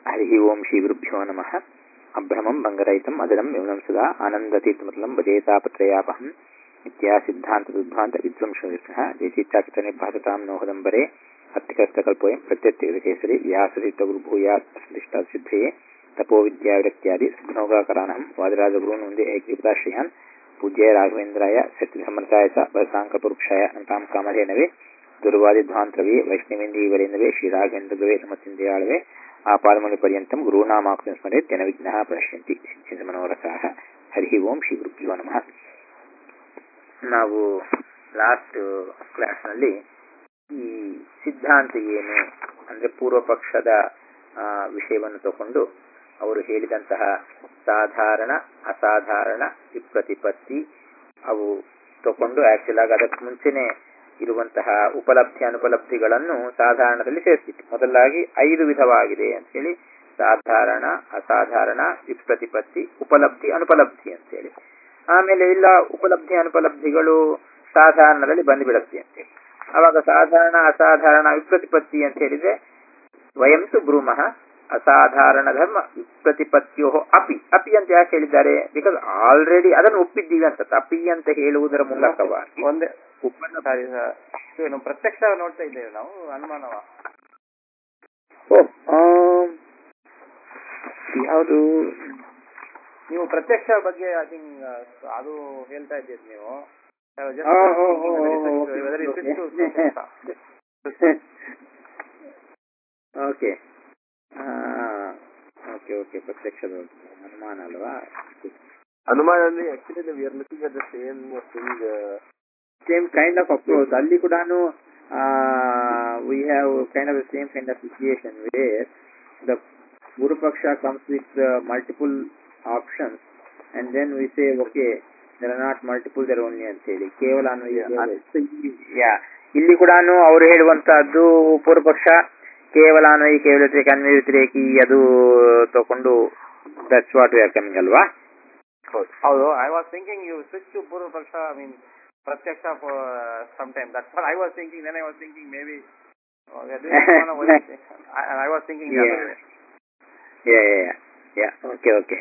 ಹರಿ ಓಂ ಶ್ರೀ ಗುರುಭ್ಯೋ ನಮಃ ಅಭ್ರಮಂ ಭಂಗರಹಿತಂ ಅದರಂ ವಿಮಲಂ ಸದಾ ಆನಂದತೀರ್ಥಮತಲಂ ಭಜೇತಾಪತ್ರಯಾಪಹಂ ನಿತ್ಯಾ ಸಿದ್ಧಾಂತದುದ್ಭಾಂತ ವಿಧ್ವಂಸವಿಷ್ಣಃ ಜಯಚಿತ್ತಾಚಿತನಿರ್ಭಾಸತಾಂ ನೋಹದಂಬರೆ ಅತ್ಯಕರ್ತಕಲ್ಪೋಯಂ ಪ್ರತ್ಯತ್ಯಗತಕೇಸರಿ ವ್ಯಾಸರಿತಗುರುಭೂಯಾತ್ ಸಿದ್ಧಯೇ ತಪೋ ವಿದ್ಯಾವಿರಕ್ತ್ಯಾದಿ ಸುಗ್ನೋಗಾಕರಾನಹಂ ವಾದಿರಾಜಗುರುನ್ ಮುಂದೆ ಏಕೀಕೃತಾಶ್ರಯಾನ್ ಪೂಜ್ಯ ರಾಘವೇಂದ್ರಾಯ ಸತ್ಯಸಮರ್ಥಾಯ ಚ ಬಲಸಾಂಕಪುರುಕ್ಷಾಯ ನಂತಾಂ ಕಾಮಧೇನವೇ ದುರ್ವಾದಿಧ್ವಾಂತರವೇ ವೈಷ್ಣವೇಂದ್ರೀವರೇಂದ್ರವೇ ಶ್ರೀರಾಘವೇಂದ್ರಗವೇ ನಮತಿಂದಯಾಳವೇ ಆಪಾದಮುನಿ ಪರ್ಯಂತಂ ಗುರುನಾಮಾಕ್ತಿಂ ಸ್ಮರೆತ್ ಜನ ವಿಘ್ನಃ ಪ್ರಣಶ್ಯಂತಿ ಸಿದ್ಧಿಂತ ಮನೋರಥಾಃ ಹರಿ ಓಂ ಶ್ರೀ ಗುರುಭ್ಯೋ ನಮಃ ನಾವು ಲಾಸ್ಟ್ ಕ್ಲಾಸ್ನಲ್ಲಿ ಈ ಸಿದ್ಧಾಂತ ಏನು ಅಂದ್ರೆ ಪೂರ್ವ ಪಕ್ಷದ ವಿಷಯವನ್ನು ತಗೊಂಡು ಅವರು ಹೇಳಿದಂತಹ ಸಾಧಾರಣ ಅಸಾಧಾರಣ ವಿಪ್ರತಿಪತ್ತಿ ಅವು ತಗೊಂಡು ಆಕ್ಚುಲ್ ಆಗಿ ಅದಕ್ಕೆ ಮುಂಚೆನೆ ಇರುವಂತಹ ಉಪಲಬ್ಧಿ ಅನುಪಲಬ್ಧಿಗಳನ್ನು ಸಾಧಾರಣದಲ್ಲಿ ಸೇರಿಸಿತ್ತು ಮೊದಲಾಗಿ ಐದು ವಿಧವಾಗಿದೆ ಅಂತ ಹೇಳಿ ಸಾಧಾರಣ ಅಸಾಧಾರಣ ವಿಪ್ರತಿಪತ್ತಿ ಉಪಲಬ್ಧಿ ಅನುಪಲಬ್ಧಿ ಅಂತೇಳಿ ಆಮೇಲೆ ಇಲ್ಲ ಉಪಲಬ್ಧಿ ಅನುಪಲಬ್ಧಿಗಳು ಸಾಧಾರಣದಲ್ಲಿ ಬಂದುಬಿಡುತ್ತೆ ಅಂತೇಳಿ ಅವಾಗ ಸಾಧಾರಣ ಅಸಾಧಾರಣ ವಿಪ್ರತಿಪತ್ತಿ ಅಂತ ಹೇಳಿದ್ರೆ ವಯಂತು ಬ್ರೂಮಃ ಅಸಾಧಾರಣ ಧರ್ಮ ವಿಪ್ರತಿಪತ್ತಿಯೋ ಅಪಿ ಅಪಿ ಅಂತ ಯಾಕೆ ಹೇಳಿದ್ದಾರೆ ಬಿಕಾಸ್ ಆಲ್ರೆಡಿ ಅದನ್ನು ಒಪ್ಪಿದ್ದೀವಿ ಅಂತ ಅಪಿ ಅಂತ ಹೇಳುವುದರ ಮೂಲಕವಾಗಿ ಒಂದೇ ಉಪ್ಪನ್ನ ಸಾರಿ ಏನು ಪ್ರತ್ಯಕ್ಷ ನೋಡ್ತಾ ಇದ್ದೇವೆ ನಾವು ಅನುಮಾನವ ಯಾವುದು ನೀವು ಪ್ರತ್ಯಕ್ಷ ಬಗ್ಗೆ ಐ ಥಿಂಕ್ ಅದು ಹೇಳ್ತಾ ಇದ್ದೀರಿ ನೀವು ಓಕೆ ಓಕೆ ಓಕೆ ಪ್ರತ್ಯಕ್ಷದ ಅನುಮಾನ ಅಲ್ವಾ ಅನುಮಾನ ಅಂದ್ರೆ actually we are looking at the same thing same kind of approach ಅಲ್ಲಿ ಕೂಡ we have kind of same kind of situation where the ಪೂರ್ವಪಕ್ಷ comes with multiple options and then we say okay there are not multiple there only ಅಂತ ಹೇಳಿ ಕೇವಲ ಯಾ ಇಲ್ಲಿ ಕೂಡ ಅವರು ಹೇಳುವಂತಹದ್ದು ಪೂರ್ವಪಕ್ಷ ಕೇವಲ ಅನ್ವಯಿ ಕೇವಲ ವ್ಯತಿರೇಕ ಅನ್ವಯ ವ್ಯತಿರೇಕಿ ಅದು ತಗೊಂಡು that's what we are coming ಅಲ್ವಾ ಹೌದು I was thinking you switch to ಪೂರ್ವ ಪಕ್ಷ ಐ ಮೀನ್ ಪ್ರತ್ಯಕ್ಷ some time that's what I was thinking then I was thinking maybe I was thinking yeah yeah yeah okay okay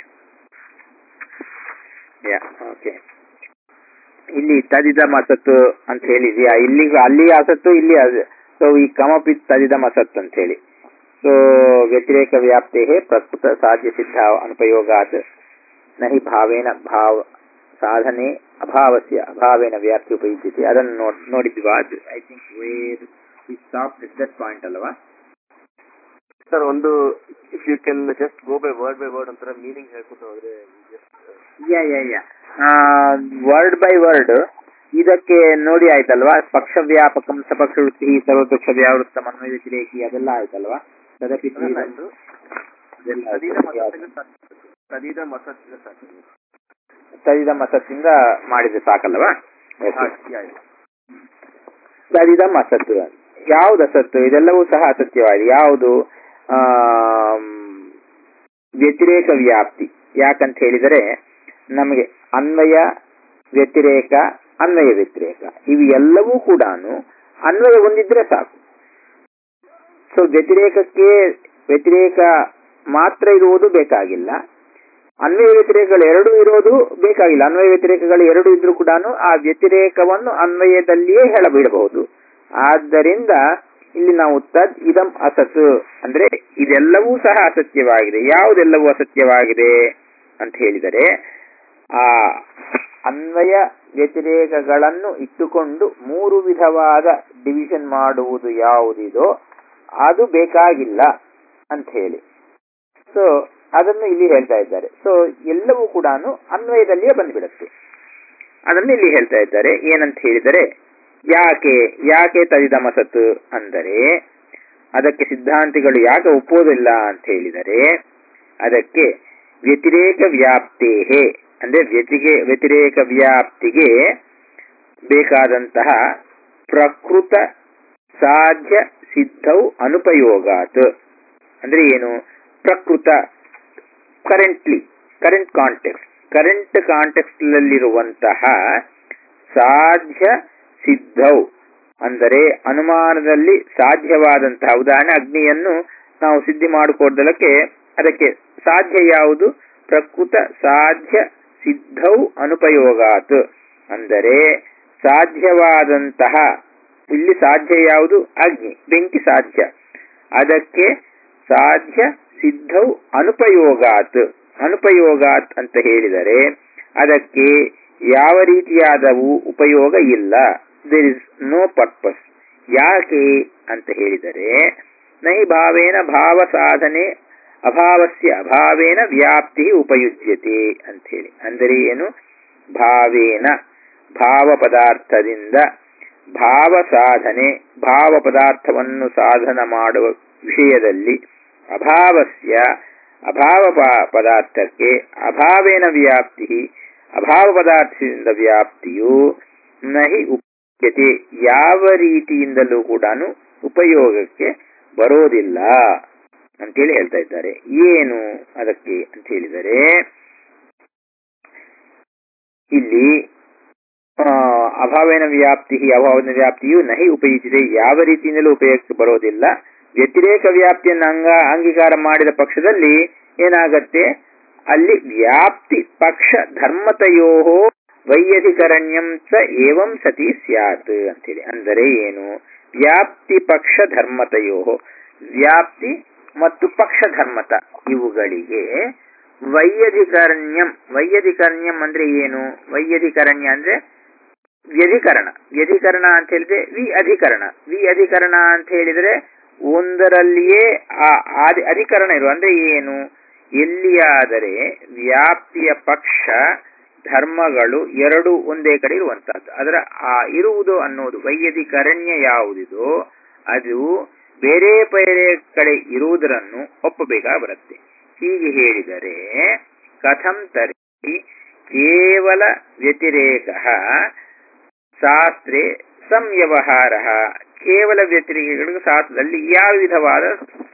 yeah okay ಇಲ್ಲಿ ತದಿದ ಮಸತ್ತು ಅಂತ ಹೇಳಿದ್ಯಾ ಇಲ್ಲಿ ಅಲ್ಲಿ ಅಸತ್ತು ಇಲ್ಲಿ so ಈ ಕಮಪಿ ತದಿದ ಮಸತ್ ಅಂತ ಹೇಳಿ ಸೊ ವ್ಯತಿರೇಕ ವ್ಯಾಪ್ತಿ ಪ್ರಕೃತ ಸಾಧ್ಯ ಸಿದ್ಧ ಅನುಪಯೋಗಾತ್ ನಹಿ ಭಾವೇನ ಭಾವ ಸಾಧನೆ ಅಭಾವಸ್ಯ ಅಭಾವೇನ ವ್ಯಾಪ್ತಿ ಉಪಯುಜ್ಯತೆ ಅದನ್ನು ನೋಡ್ ನೋಡಿದ್ವಾ I think where we stop it that point ಅಲ್ವಾ ಸರ್ ಒಂದು if you can just go by word by word ಒಂಥರ ಮೀನಿಂಗ್ ಹೇಳ್ಕೊಟ್ಟು ಹೋದ್ರೆ yeah yeah yeah word by word ಇದಕ್ಕೆ ನೋಡಿ ಆಯ್ತಲ್ವಾ ಪಕ್ಷ ವ್ಯಾಪಕಂ ಸಪಕ್ಷ ವೃತ್ತಿ ಸರ್ವಪಕ್ಷ ವ್ಯಾವೃತ್ತ ಅನ್ವಯ ವ್ಯತಿರೇಕಿ ಅದೆಲ್ಲ ಆಯ್ತಲ್ವಾ ತದಪಿ ತದೀದ ಮಸತ್ತಿನ ತದಿದ ಮಸತ್ತಿಂದ ಮಾಡಿದ್ರೆ ಸಾಕಲ್ವಾ ತದಿದ ಮಸತ್ತು ಯಾವ್ದು ಅಸತ್ತು ಇದೆಲ್ಲವೂ ಸಹ ಅಸತ್ಯವಾಗಿದೆ ಯಾವುದು ವ್ಯತಿರೇಕ ವ್ಯಾಪ್ತಿ ಯಾಕಂತ ಹೇಳಿದರೆ ನಮಗೆ ಅನ್ವಯ ವ್ಯತಿರೇಕ ಅನ್ವಯ ವ್ಯತಿರೇಕ ಇವು ಎಲ್ಲವೂ ಕೂಡ ಅನ್ವಯ ಹೊಂದಿದ್ರೆ ಸಾಕು ಸೊ ವ್ಯತಿರೇಕಕ್ಕೆ ವ್ಯತಿರೇಕ ಮಾತ್ರ ಇರುವುದು ಬೇಕಾಗಿಲ್ಲ ಅನ್ವಯ ವ್ಯತಿರೇಕಗಳು ಎರಡು ಇರೋದು ಬೇಕಾಗಿಲ್ಲ ಅನ್ವಯ ವ್ಯತಿರೇಕಗಳು ಎರಡು ಇದ್ರೂ ಕೂಡ ಆ ವ್ಯತಿರೇಕವನ್ನು ಅನ್ವಯದಲ್ಲಿಯೇ ಹೇಳಬಿಡಬಹುದು ಆದ್ದರಿಂದ ಇಲ್ಲಿ ನಾವು ತದ್ ಇದಂ ಅಸತ್ ಅಂದ್ರೆ ಇದೆಲ್ಲವೂ ಸಹ ಅಸತ್ಯವಾಗಿದೆ ಯಾವುದೆಲ್ಲವೂ ಅಸತ್ಯವಾಗಿದೆ ಅಂತ ಹೇಳಿದರೆ ಆ ಅನ್ವಯ ವ್ಯತಿರೇಕಗಳನ್ನು ಇಟ್ಟುಕೊಂಡು ಮೂರು ವಿಧವಾದ ಡಿವಿಷನ್ ಮಾಡುವುದು ಯಾವುದಿದೋ ಅದು ಬೇಕಾಗಿಲ್ಲ ಅಂತ ಹೇಳಿ ಸೊ ಅದನ್ನು ಇಲ್ಲಿ ಹೇಳ್ತಾ ಇದ್ದಾರೆ ಸೊ ಎಲ್ಲವೂ ಕೂಡ ಅನ್ವಯದಲ್ಲಿಯೇ ಬಂದ್ಬಿಡುತ್ತೆ ಅದನ್ನು ಇಲ್ಲಿ ಹೇಳ್ತಾ ಇದ್ದಾರೆ ಏನಂತ ಹೇಳಿದರೆ ಯಾಕೆ ಯಾಕೆ ತದಿದ ಮಸತ್ತು ಅಂದರೆ ಅದಕ್ಕೆ ಸಿದ್ಧಾಂತಿಗಳು ಯಾಕೆ ಒಪ್ಪೋದಿಲ್ಲ ಅಂತ ಹೇಳಿದರೆ ಅದಕ್ಕೆ ವ್ಯತಿರೇಕ ವ್ಯಾಪ್ತೇಹೇ ಅಂದ್ರೆ ವ್ಯತಿಗೆ ವ್ಯತಿರೇಕ ವ್ಯಾಪ್ತಿಗೆ ಬೇಕಾದಂತಹ ಪ್ರಕೃತ ಸಾಧ್ಯ ಸಿದ್ಧೌ ಅನುಪಯೋಗಾತ್ ಅಂದ್ರೆ ಏನು ಪ್ರಕೃತ currently current context current context ನಲ್ಲಿರುವಂತಹ ಸಾಧ್ಯ ಸಿದ್ಧೌ ಅಂದರೆ ಅನುಮಾನದಲ್ಲಿ ಸಾಧ್ಯವಾದಂತಹ ಉದಾಹರಣೆ ಅಗ್ನಿಯನ್ನು ನಾವು ಸಿದ್ಧಿ ಮಾಡಿಕೊಡ್ದಲಕ್ಕೆ ಅದಕ್ಕೆ ಸಾಧ್ಯ ಯಾವುದು ಪ್ರಕೃತ ಸಾಧ್ಯ ಸಿದ್ಧೌ ಅನುಪಯೋಗಾತ್ ಅಂದರೆ ಸಾಧ್ಯವಾದಂತಹ ಇಲ್ಲಿ ಸಾಧ್ಯ ಯಾವುದು ಅಗ್ನಿ ಬೆಂಕಿ ಸಾಧ್ಯ ಅದಕ್ಕೆ ಸಾಧ್ಯ ಸಿದ್ಧೌ ಅನುಪಯೋಗಾತ್ ಅನುಪಯೋಗಾತ್ ಅಂತ ಹೇಳಿದರೆ ಅದಕ್ಕೆ ಯಾವ ರೀತಿಯಾದವು ಉಪಯೋಗ ಇಲ್ಲ ದೇರ್ ಇಸ್ ನೋ ಪರ್ಪಸ್ ಯಾಕೆ ಅಂತ ಹೇಳಿದರೆ ನೈ ಭಾವೇನ ಭಾವ ಸಾಧನೆ ಅಭಾವಸ್ಯ ಅಭಾವೇನ ವ್ಯಾಪ್ತಿ ಉಪಯುಜ್ಯತೆ ಅಂತ ಹೇಳಿ ಅಂದರೆ ಏನು ಭಾವೇನ ಭಾವ ಪದಾರ್ಥದಿಂದ ಭಾವ ಸಾಧನೆ ಭಾವ ಪದಾರ್ಥವನ್ನು ಸಾಧನ ಮಾಡುವ ವಿಷಯದಲ್ಲಿ ಅಭಾವಸ್ಯ ಅಭಾವ ಪದಾರ್ಥಕ್ಕೆ ಅಭಾವೇನ ವ್ಯಾಪ್ತಿ ಅಭಾವ ಪದಾರ್ಥದಿಂದ ವ್ಯಾಪ್ತಿಯು ನಹಿ ಉಪ್ಯತೆ ಯಾವ ರೀತಿಯಿಂದಲೂ ಕೂಡ ಉಪಯೋಗಕ್ಕೆ ಬರೋದಿಲ್ಲ ಅಂತೇಳಿ ಹೇಳ್ತಾ ಇದ್ದಾರೆ ಏನು ಅದಕ್ಕೆ ಅಂತ ಹೇಳಿದರೆ ಇಲ್ಲಿ ಅಭಾವೇನ ವ್ಯಾಪ್ತಿ ಅಭಾವನ ವ್ಯಾಪ್ತಿಯು ನಹಿ ಉಪಯುಜಿದೆ ಯಾವ ರೀತಿಯಿಂದಲೂ ಉಪಯೋಗಕ್ಕೆ ಬರೋದಿಲ್ಲ ವ್ಯತಿರೇಕ ವ್ಯಾಪ್ತಿಯನ್ನು ಅಂಗ ಅಂಗೀಕಾರ ಮಾಡಿದ ಪಕ್ಷದಲ್ಲಿ ಏನಾಗತ್ತೆ ಅಲ್ಲಿ ವ್ಯಾಪ್ತಿ ಪಕ್ಷ ಧರ್ಮತಯೋ ವೈಯಧಿಕರಣ್ಯಂ ಸ ಏವಂ ಸತಿ ಸ್ಯಾತ್ ಅಂತೇಳಿ ಅಂದರೆ ಏನು ವ್ಯಾಪ್ತಿ ಪಕ್ಷ ಧರ್ಮತಯೋ ವ್ಯಾಪ್ತಿ ಮತ್ತು ಪಕ್ಷ ಧರ್ಮತ ಇವುಗಳಿಗೆ ವೈಯಧಿಕರಣ್ಯಂ ವೈಯಧಿಕರಣ್ಯಂ ಅಂದ್ರೆ ಏನು ವೈಯಧಿಕರಣ್ಯ ಅಂದ್ರೆ ವ್ಯಧಿಕರಣ ವ್ಯಧಿಕರಣ ಅಂತ ಹೇಳಿದ್ರೆ ವಿ ಅಧಿಕರಣ ವಿ ಅಧಿಕರಣ ಅಂತ ಹೇಳಿದ್ರೆ ಒಂದರಲ್ಲಿಯೇ ಆ ಅಧಿಕರಣ ಇರುವ ಅಂದ್ರೆ ಏನು ಎಲ್ಲಿಯಾದರೆ ವ್ಯಾಪ್ತಿಯ ಪಕ್ಷ ಧರ್ಮಗಳು ಎರಡು ಒಂದೇ ಕಡೆ ಇರುವಂತಹದ್ದು ಅದರ ಆ ಇರುವುದು ಅನ್ನೋದು ವೈಯಧಿಕರಣ್ಯ ಯಾವುದಿದೋ ಅದು ಬೇರೆ ಬೇರೆ ಕಡೆ ಇರುವುದರನ್ನು ಒಪ್ಪಬೇಕಾಗಿ ಬರುತ್ತೆ ಹೀಗೆ ಹೇಳಿದರೆ ಕಥಂ ತರ್ಹಿ ಕೇವಲ ವ್ಯತಿರೇಕ ಶಾಸ್ತ್ರೆ ಸಂವ್ಯವಹಾರ ಕೇವಲ ವ್ಯತಿರೇಕಗಳಿಗೆ ಶಾಸ್ತ್ರದಲ್ಲಿ ಯಾವ ವಿಧವಾದ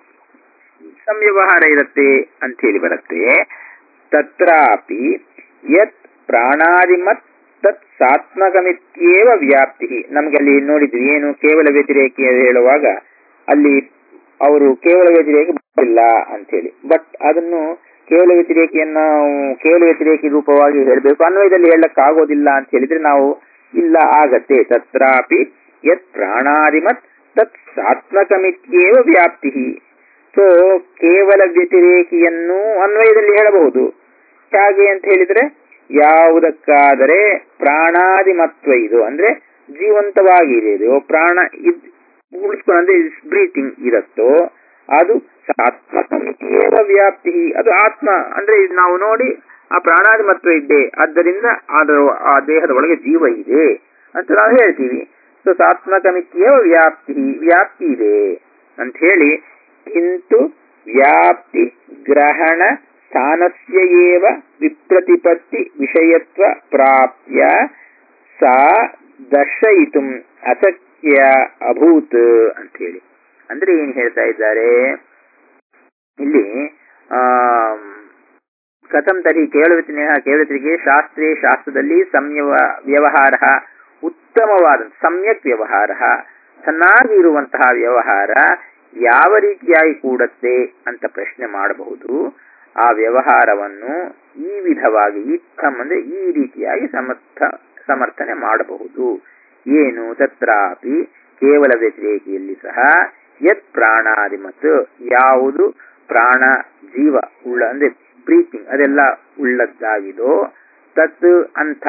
ಸಂವ್ಯವಹಾರ ಇರುತ್ತೆ ಅಂತ ಹೇಳಿ ಬರುತ್ತೆ ತತ್ರಾಪಿ ಯತ್ ಪ್ರಾಣಾದಿಮತ್ ತತ್ ಸಾತ್ಮಕಮಿತ್ಯೇವ ವ್ಯಾಪ್ತಿ ನಮ್ಗೆ ಅಲ್ಲಿ ನೋಡಿದ್ವಿ ಏನು ಕೇವಲ ವ್ಯತಿರೇಕಿ ಹೇಳುವಾಗ ಅಲ್ಲಿ ಅವರು ಕೇವಲ ವ್ಯತಿರೇಕಿ ಇಲ್ಲ ಅಂತ ಹೇಳಿ ಬಟ್ ಅದನ್ನು ಕೇವಲ ವ್ಯತಿರೇಕಿಯನ್ನ ಕೇವಲ ವ್ಯತಿರೇಕಿ ರೂಪವಾಗಿ ಹೇಳಬೇಕು ಅನ್ವಯದಲ್ಲಿ ಹೇಳಕ್ಕಾಗೋದಿಲ್ಲ ಅಂತ ಹೇಳಿದ್ರೆ ನಾವು ಇಲ್ಲ ಆಗತ್ತೆ ತತ್ರಾಪಿ ಯತ್ ಪ್ರಾಣಾದಿಮತ್ ತತ್ ಸಾತ್ಮಕಮಿತ್ಯೇವ ವ್ಯಾಪ್ತಿ ಸೊ ಕೇವಲ ವ್ಯತಿರೇಕಿಯನ್ನು ಅನ್ವಯದಲ್ಲಿ ಹೇಳಬಹುದು ಹೇಗೆ ಅಂತ ಹೇಳಿದ್ರೆ ಯಾವುದಕ್ಕಾದರೆ ಪ್ರಾಣಾದಿಮತ್ವ ಇದು ಅಂದ್ರೆ ಜೀವಂತವಾಗಿದೆ ಇದು ಪ್ರಾಣ ಇದ್ ಉಳಿಸ್ಕೊಂಡು ಅಂದ್ರೆ ಬ್ರೀತಿಂಗ್ ಇರುತ್ತೋ ಅದು ಆತ್ಮಕಮಿತಿಯೇವ ವ್ಯಾಪ್ತಿ ಅದು ಆತ್ಮ ಅಂದ್ರೆ ನಾವು ನೋಡಿ ಆ ಪ್ರಾಣಾದಿಮತ್ವ ಇದ್ದೆ ಆದ್ದರಿಂದ ಅದರ ಆ ದೇಹದ ಒಳಗೆ ಜೀವ ಇದೆ ಅಂತ ನಾವು ಹೇಳ್ತೀವಿ ಸೊ ಸಾತ್ಮಕಮಿತಿಯೇವ ವ್ಯಾಪ್ತಿ ವ್ಯಾಪ್ತಿ ಇದೆ ಅಂತ ಹೇಳಿ ಕಿಂತು ವ್ಯಾಪ್ತಿ ಗ್ರಹಣ ಸ್ಥಾನಸ್ಯ ಏವ ವಿಪ್ರತಿಪತ್ತಿ ವಿಷಯತ್ವ ಪ್ರಾಪ್ಯ ಸಾ ದರ್ಶಯಿತು ಅಸತ್ಯ ಅಭೂತ್ ಅಂತ ಹೇಳಿ ಅಂದ್ರೆ ಏನ್ ಹೇಳ್ತಾ ಇದ್ದಾರೆ ಇಲ್ಲಿ ಆ ಕಥಂ ತರಿ ಕೇವಲ ಸ್ನೇಹ ಕೇವಲತಿಗೆ ಶಾಸ್ತ್ರೇ ಶಾಸ್ತ್ರದಲ್ಲಿ ಸಂಯವ ವ್ಯವಹಾರ ಉತ್ತಮವಾದ ಸಮ್ಯಕ್ ವ್ಯವಹಾರ ಚೆನ್ನಾಗಿ ಇರುವಂತಹ ವ್ಯವಹಾರ ಯಾವ ರೀತಿಯಾಗಿ ಕೂಡತ್ತೆ ಅಂತ ಪ್ರಶ್ನೆ ಮಾಡಬಹುದು ಆ ವ್ಯವಹಾರವನ್ನು ಈ ವಿಧವಾಗಿ ಇತ್ತಂ ಅಂದ್ರೆ ಈ ರೀತಿಯಾಗಿ ಸಮರ್ಥ ಸಮರ್ಥನೆ ಮಾಡಬಹುದು ಏನು ತತ್ರಾಪಿ ಕೇವಲ ವ್ಯತಿರೇಕಿಯಲ್ಲಿ ಸಹ ಯತ್ ಪ್ರಾಣಾದಿ ಮತ್ತು ಯಾವುದು ಪ್ರಾಣ ಜೀವ ಉಳ್ಳ ಅಂದ್ರೆ ಬ್ರೀತಿಂಗ್ ಅದೆಲ್ಲ ಉಳ್ಳದ್ದಾಗಿದೋ ತತ್ ಅಂತ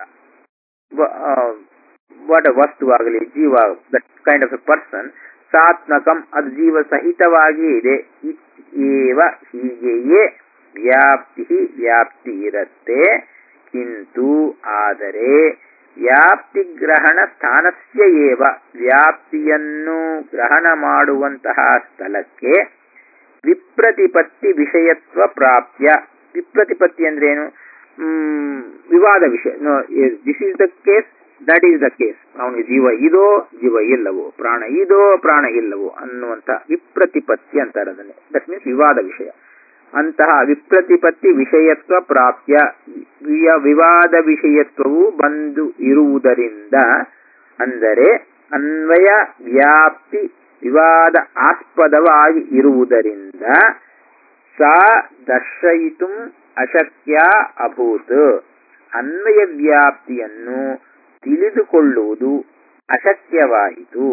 ವಾಟ್ ವಸ್ತುವಾಗಲಿ ಜೀವ that kind of a person ಸಾತ್ಮಕಂ ಅದು ಜೀವ ಸಹಿತವಾಗಿ ಇದೆ ಏವ ಹೀಗೆಯೇ ವ್ಯಾಪ್ತಿ ವ್ಯಾಪ್ತಿ ಇರತ್ತೆ ಕಿಂತು ಆದರೆ ವ್ಯಾಪ್ತಿ ಗ್ರಹಣ ಸ್ಥಾನಸ್ಯ ಏವ ವ್ಯಾಪ್ತಿಯನ್ನು ಗ್ರಹಣ ಮಾಡುವಂತಹ ಸ್ಥಳಕ್ಕೆ ವಿಪ್ರತಿಪತ್ತಿ ವಿಷಯತ್ವ ಪ್ರಾಪ್ಯ ವಿಪ್ರತಿಪತ್ತಿ ಅಂದ್ರೆ ಏನು ವಿವಾದ ವಿಷಯ this is the case that is the case ಅವನಿಗೆ ಜೀವ ಇದೋ ಜೀವ ಇಲ್ಲವೋ ಪ್ರಾಣ ಇದೋ ಪ್ರಾಣ ಇಲ್ಲವೋ ಅನ್ನುವಂತ ವಿಪ್ರತಿಪತ್ತಿ ಅಂತಾರೆ ಅದನ್ನೇ ದಟ್ ಮೀನ್ಸ್ ವಿವಾದ ವಿಷಯ ಅಂತಹ ವಿಪ್ರತಿಪತ್ತಿ ವಿಷಯತ್ವ ಪ್ರಾಪ್ಯ ವಿವಾದ ವಿಷಯತ್ವವು ಬಂದು ಇರುವುದರಿಂದ ಅಂದರೆ ಅನ್ವಯ ವ್ಯಾಪ್ತಿ ವಿವಾದ ಆಸ್ಪದವಾಗಿ ಇರುವುದರಿಂದ ಸಾ ದರ್ಶಯಿತು ಅಶಕ್ಯ ಅಭೂತ್ ಅನ್ವಯ ವ್ಯಾಪ್ತಿಯನ್ನು ತಿಳಿದುಕೊಳ್ಳುವುದು ಅಶಕ್ಯವಾಯಿತು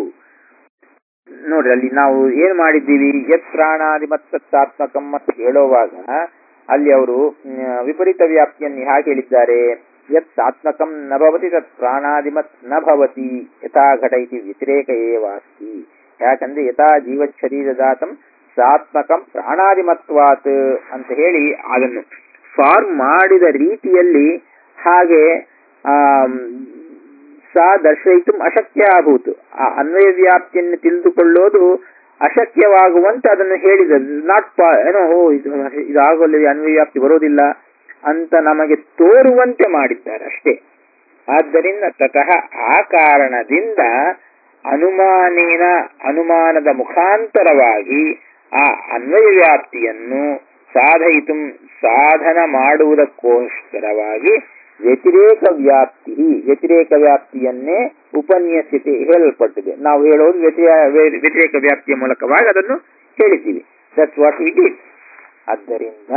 ನೋಡ್ರಿ ಅಲ್ಲಿ ನಾವು ಏನ್ ಮಾಡಿದ್ದೀವಿ ಯತ್ ಪ್ರಾಣಾದಿ ಮತ್ತಾತ್ಮಕಂ ಅಂತ ಹೇಳುವಾಗ ಅಲ್ಲಿ ಅವರು ವಿಪರೀತ ವ್ಯಾಪ್ತಿಯನ್ನು ಹಾಗೆ ಹೇಳಿದ್ದಾರೆ ಯತ್ ಆತ್ಮಕಂ ನ ಭವತಿ ತತ್ ಪ್ರಾಣಾದಿಮತ್ ನ ಭವತಿ ಯಥಾ ಘಟ ಇತಿ ವ್ಯತಿರೇಕ ಏವಾಸ್ತಿ ಯಾಕಂದ್ರೆ ಯಥಾ ಜೀವ ಶರೀರದಾತಂ ಸಾತ್ಮಕಂ ಪ್ರಾಣಾದಿಮತ್ವಾತ್ ಅಂತ ಹೇಳಿ ಅದನ್ನು ಫಾರ್ಮ್ ಮಾಡಿದ ರೀತಿಯಲ್ಲಿ ಹಾಗೆ ಆ ಸಾ ದರ್ಶಯಿತು ಅಶಕ್ಯ ಆಗುವುದು ಆ ಅನ್ವಯ ವ್ಯಾಪ್ತಿಯನ್ನು ತಿಳಿದುಕೊಳ್ಳೋದು ಅಶಕ್ಯವಾಗುವಂತೆ ಅದನ್ನು ಹೇಳಿದ ನಾಟ್ ಏನೋ ಓ ಇದು ಇದಾಗಲ್ಲ ಅನ್ವಯ ವ್ಯಾಪ್ತಿ ಬರೋದಿಲ್ಲ ಅಂತ ನಮಗೆ ತೋರುವಂತೆ ಮಾಡಿದ್ದಾರೆ ಅಷ್ಟೇ ಆದ್ದರಿಂದ ತತಃ ಆ ಕಾರಣದಿಂದ ಅನುಮಾನೇನ ಅನುಮಾನದ ಮುಖಾಂತರವಾಗಿ ಆ ಅನ್ವಯ ವ್ಯಾಪ್ತಿಯನ್ನು ಸಾಧಯಿತು ಸಾಧನ ಮಾಡುವುದಕ್ಕೋಸ್ಕರವಾಗಿ ವ್ಯತಿರೇಕ ವ್ಯಾಪ್ತಿ ವ್ಯತಿರೇಕ ವ್ಯಾಪ್ತಿಯನ್ನೇ ಉಪನ್ಯಸ್ಯತೆ ಹೇಳಲ್ಪಟ್ಟಿದೆ ನಾವು ಹೇಳೋದು ವ್ಯತಿರೇಕ ವ್ಯಾಪ್ತಿಯ ಮೂಲಕವಾಗಿ ಅದನ್ನು ಹೇಳಿದ್ದೀವಿ ದಟ್ಸ್ ವಾಟ್ ವಿ ಡಿಡ್ ಆದ್ದರಿಂದ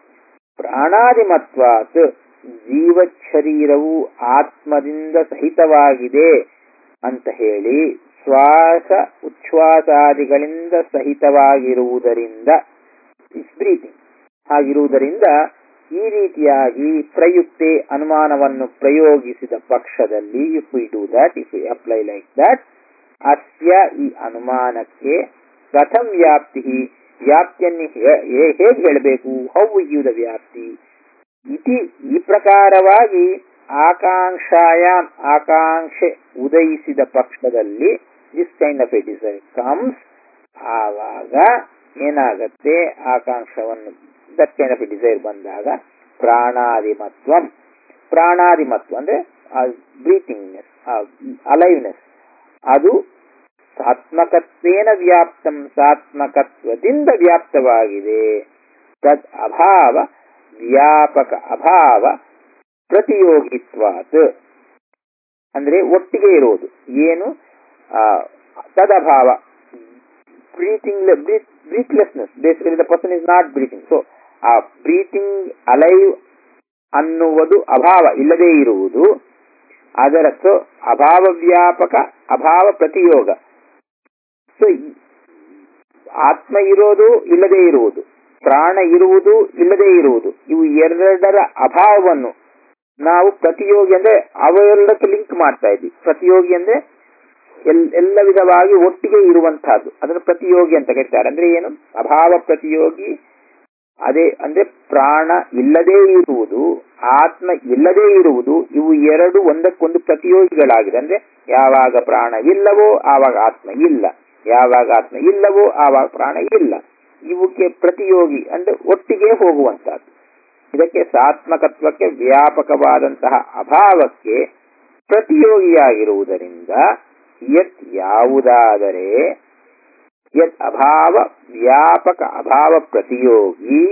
ಪ್ರಾಣಾದಿಮತ್ವಾತ್ ಜೀವ ಶರೀರವು ಆತ್ಮದಿಂದ ಸಹಿತವಾಗಿದೆ ಅಂತ ಹೇಳಿ ಶ್ವಾಸ ಉಚ್ಛ್ವಾಸಾದಿಗಳಿಂದ ಸಹಿತವಾಗಿರುವುದರಿಂದ ಬ್ರೀತಿಂಗ್ ಹಾಗಿರುವುದರಿಂದ ಈ ರೀತಿಯಾಗಿ ಪ್ರಯುಕ್ತೆ ಅನುಮಾನವನ್ನು ಪ್ರಯೋಗಿಸಿದ ಪಕ್ಷದಲ್ಲಿ if we do that if we apply like that ಅಸ್ಯ ಈ ಅನುಮಾನಕ್ಕೆ ಪ್ರಥಮ ವ್ಯಾಪ್ತಿ ವ್ಯಾಪ್ತಿಯನ್ನು ಹೇಗೆ ಹೇಳಬೇಕು ಹೌ ಯು ದ ವ್ಯಾಪ್ತಿ ಇತಿ ಈ ಪ್ರಕಾರವಾಗಿ ಆಕಾಂಕ್ಷಾಯ ಆಕಾಂಕ್ಷೆ ಉದಯಿಸಿದ ಪಕ್ಷದಲ್ಲಿ this kind of a desire comes ಆವಾಗ ಏನಾಗತ್ತೆ ಆಕಾಂಕ್ಷವನ್ನು that kind of a desire ಬಂದಾಗ ಪ್ರಾಣಾದಿಮತ್ವಂ ಪ್ರಾಣಾದಿಮತ್ವ ಅಂದ್ರೆ ಬ್ರೀತಿಂಗ್ನೆಸ್ ಅಲೈವ್ನೆಸ್ ಅದು ಸಾತ್ಮಕತ್ವೇನ ವ್ಯಾಪ್ತಂ ಸಾತ್ಮಕತ್ವದಿಂದ ವ್ಯಾಪ್ತವಾಗಿದೆ ತದ್ ಅಭಾವ ವ್ಯಾಪಕ ಅಭಾವ ಪ್ರತಿಯೋಗಿತ್ವಾತ್ ಅಂದ್ರೆ ಒಟ್ಟಿಗೆ ಇರೋದು ಏನು ತದಭಾವ breathing breathlessness basically the person is not breathing so ಆ ಬ್ರೀತಿಂಗ್ ಅಲೈವ್ ಅನ್ನುವುದು ಅಭಾವ ಇಲ್ಲದೇ ಇರುವುದು ಅದರ ಸೊ ಅಭಾವ ವ್ಯಾಪಕ ಅಭಾವ ಪ್ರತಿಯೋಗ ಸೊ ಆತ್ಮ ಇರೋದು ಇಲ್ಲದೇ ಇರುವುದು ಪ್ರಾಣ ಇರುವುದು ಇಲ್ಲದೇ ಇರುವುದು ಇವು ಎರಡರ ಅಭಾವವನ್ನು ನಾವು ಪ್ರತಿಯೋಗಿ ಅಂದ್ರೆ ಅವೆರಡಕ್ಕೆ ಲಿಂಕ್ ಮಾಡ್ತಾ ಇದ್ವಿ ಪ್ರತಿಯೋಗಿ ಅಂದ್ರೆ ಎಲ್ ಎಲ್ಲ ವಿಧವಾಗಿ ಒಟ್ಟಿಗೆ ಇರುವಂತಹದ್ದು ಅದನ್ನು ಪ್ರತಿಯೋಗಿ ಅಂತ ಕರೀತಾರೆ ಅಂದ್ರೆ ಏನು ಅಭಾವ ಪ್ರತಿಯೋಗಿ ಅದೇ ಅಂದ್ರೆ ಪ್ರಾಣ ಇಲ್ಲದೇ ಇರುವುದು ಆತ್ಮ ಇಲ್ಲದೇ ಇರುವುದು ಇವು ಎರಡು ಒಂದಕ್ಕೊಂದು ಪ್ರತಿಯೋಗಿಗಳಾಗಿದೆ ಅಂದ್ರೆ ಯಾವಾಗ ಪ್ರಾಣ ಇಲ್ಲವೋ ಆವಾಗ ಆತ್ಮ ಇಲ್ಲ ಯಾವಾಗ ಆತ್ಮ ಇಲ್ಲವೋ ಆವಾಗ ಪ್ರಾಣ ಇಲ್ಲ ಇವಕ್ಕೆ ಪ್ರತಿಯೋಗಿ ಅಂದ್ರೆ ಒಟ್ಟಿಗೆ ಹೋಗುವಂತಹದ್ದು ಇದಕ್ಕೆ ಸಾತ್ಮಕತ್ವಕ್ಕೆ ವ್ಯಾಪಕವಾದಂತಹ ಅಭಾವಕ್ಕೆ ಪ್ರತಿಯೋಗಿಯಾಗಿರುವುದರಿಂದ ಯತ್ ಯಾವುದಾದರೆ ಯತ್ ಅಭಾವ ವ್ಯಾಪಕ ಅಭಾವ ಪ್ರತಿಯೋಗಿ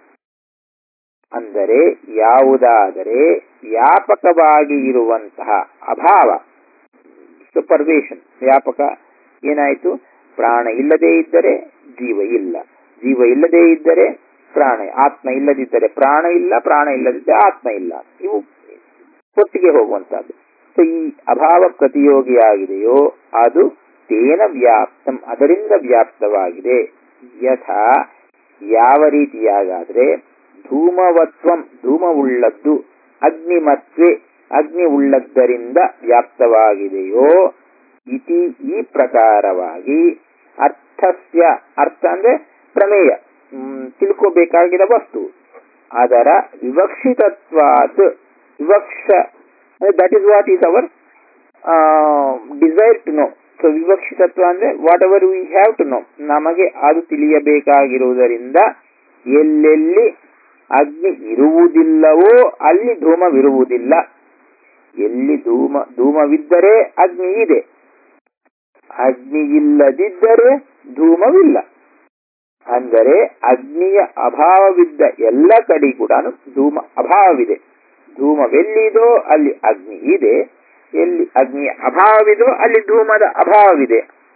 ಅಂದರೆ ಯಾವುದಾದರೆ ವ್ಯಾಪಕವಾಗಿ ಇರುವಂತಹ ಅಭಾವ ಸೂಪರ್ವೇಷನ್ ವ್ಯಾಪಕ ಏನಾಯಿತು ಪ್ರಾಣ ಇಲ್ಲದೇ ಇದ್ದರೆ ಜೀವ ಇಲ್ಲ ಜೀವ ಇಲ್ಲದೇ ಇದ್ದರೆ ಪ್ರಾಣ ಆತ್ಮ ಇಲ್ಲದಿದ್ದರೆ ಪ್ರಾಣ ಇಲ್ಲ ಪ್ರಾಣ ಇಲ್ಲದಿದ್ದರೆ ಆತ್ಮ ಇಲ್ಲ ಇವು ಒಟ್ಟಿಗೆ ಹೋಗುವಂತಹದ್ದು ಸೊ ಈ ಅಭಾವ ಪ್ರತಿಯೋಗಿಯಾಗಿದೆಯೋ ಅದು ತೇನ ವ್ಯಾಪ್ತಂ ಅದರಿಂದ ವ್ಯಾಪ್ತವಾಗಿದೆ ಯಥಾ ಯಾವ ರೀತಿಯಾಗಾದ್ರೆ ಧೂಮವತ್ವಂ ಧೂಮವುಳ್ಳದ್ದು ಅಗ್ನಿಮತ್ವೆ ಅಗ್ನಿ ಉಳ್ಳದ್ದರಿಂದ ವ್ಯಾಪ್ತವಾಗಿದೆಯೋ ಇತಿ ಈ ಪ್ರಕಾರವಾಗಿ ಅರ್ಥಸ್ಯ ಅರ್ಥ ಅಂದ್ರೆ ಪ್ರಮೇಯ ತಿಳ್ಕೋಬೇಕಾಗಿರೋ ವಸ್ತು ಅದರ ವಿವಕ್ಷಿತತ್ವಾತ್ ವಿವಕ್ಷ that is what is our desire to know so ವಿವಕ್ಷಿತತ್ವ ಅಂದ್ರೆ whatever we have to know ನಮಗೆ ಅದು ತಿಳಿಯಬೇಕಾಗಿರುವುದರಿಂದ ಎಲ್ಲೆಲ್ಲಿ ಅಗ್ನಿ ಇರುವುದಿಲ್ಲವೋ ಅಲ್ಲಿ ಧೂಮವಿರುವುದಿಲ್ಲ ಎಲ್ಲಿ ಧೂಮ ಧೂಮವಿದ್ದರೆ ಅಗ್ನಿ ಇದೆ ಅಗ್ನಿ ಇಲ್ಲದಿದ್ದರೆ ಧೂಮವಿಲ್ಲ ಅಂದರೆ ಅಗ್ನಿಯ ಅಭಾವವಿದ್ದ ಎಲ್ಲ ಕಡೆ ಕೂಡ ಧೂಮ ಅಭಾವವಿದೆ ಧೂಮವೆಲ್ಲಿದೋ ಅಲ್ಲಿ ಅಗ್ನಿ ಇದೆ ಎಲ್ಲಿ ಅಗ್ನಿಯ ಅಭಾವವಿದೋ ಅಲ್ಲಿ ಧೂಮದ ಅಭಾವವಿದೆ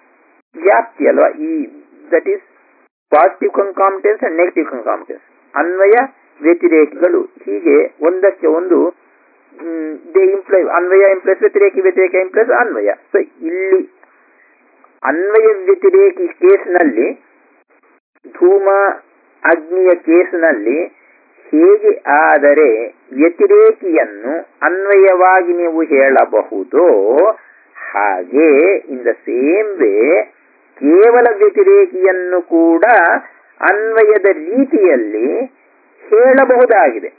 ವ್ಯಾಪ್ತಿ ಅಲ್ವಾ ಈ that is positive concomitance and negative concomitance ಅನ್ವಯ ವ್ಯತಿರೇಕಿಗಳು ಹೀಗೆ ಒಂದಕ್ಕೆ ಒಂದು ದೇ ಇಂಪ್ಲೈ ಅನ್ವಯ ಇಂಪ್ಲಸ್ ವ್ಯತಿರೇಕಿ ವ್ಯತಿರೇಕ ಇಂಪ್ಲಸ್ ಅನ್ವಯ ಸೊ ಇಲ್ಲಿ ಅನ್ವಯ ವ್ಯತಿರೇಕಿ ಕೇಸ್ನಲ್ಲಿ ಧೂಮ ಅಗ್ನಿಯ ಕೇಸ್ನಲ್ಲಿ ಹೇಗೆ ಆದರೆ ವ್ಯತಿರೇಕಿಯನ್ನು ಅನ್ವಯವಾಗಿ ನೀವು ಹೇಳಬಹುದೋ ಹಾಗೆ ಇನ್ ದ ಸೇಮ್ ವೇ ಕೇವಲ ವ್ಯತಿರೇಕಿಯನ್ನು ಕೂಡ ಅನ್ವಯದ ರೀತಿಯಲ್ಲಿ ಹೇಳಬಹುದಾಗಿದೆ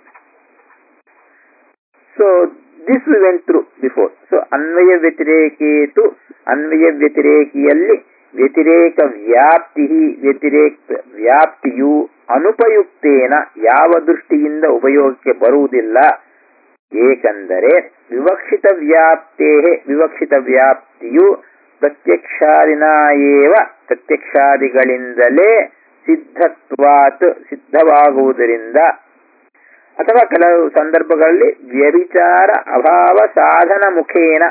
so this we went through before so ಅನ್ವಯ ವ್ಯತಿರೇಕೇತು ಅನ್ವಯ ವ್ಯತಿರೇಕಿಯಲ್ಲಿ ವ್ಯತಿರೇಕ ವ್ಯಾಪ್ತಿ ವ್ಯತಿರೇಕ ವ್ಯಾಪ್ತಿಯು ಅನುಪಯುಕ್ತೇನ ಯಾವ ದೃಷ್ಟಿಯಿಂದ ಉಪಯೋಗಕ್ಕೆ ಬರುವುದಿಲ್ಲ ಏಕೆಂದರೆ ವಿವಕ್ಷಿತ ವ್ಯಾಪ್ತೇ ವಿವಕ್ಷಿತ ವ್ಯಾಪ್ತಿಯು ಪ್ರತ್ಯಕ್ಷಾದಿನ ಏವ ಪ್ರತ್ಯಕ್ಷಾದಿಗಳಿಂದಲೇ ಸಿದ್ಧತ್ವಾತ್ ಸಿದ್ಧವಾಗುವುದರಿಂದ ಅಥವಾ ಕೆಲವು ಸಂದರ್ಭಗಳಲ್ಲಿ ವ್ಯಭಿಚಾರ ಅಭಾವ ಸಾಧನ ಮುಖೇನ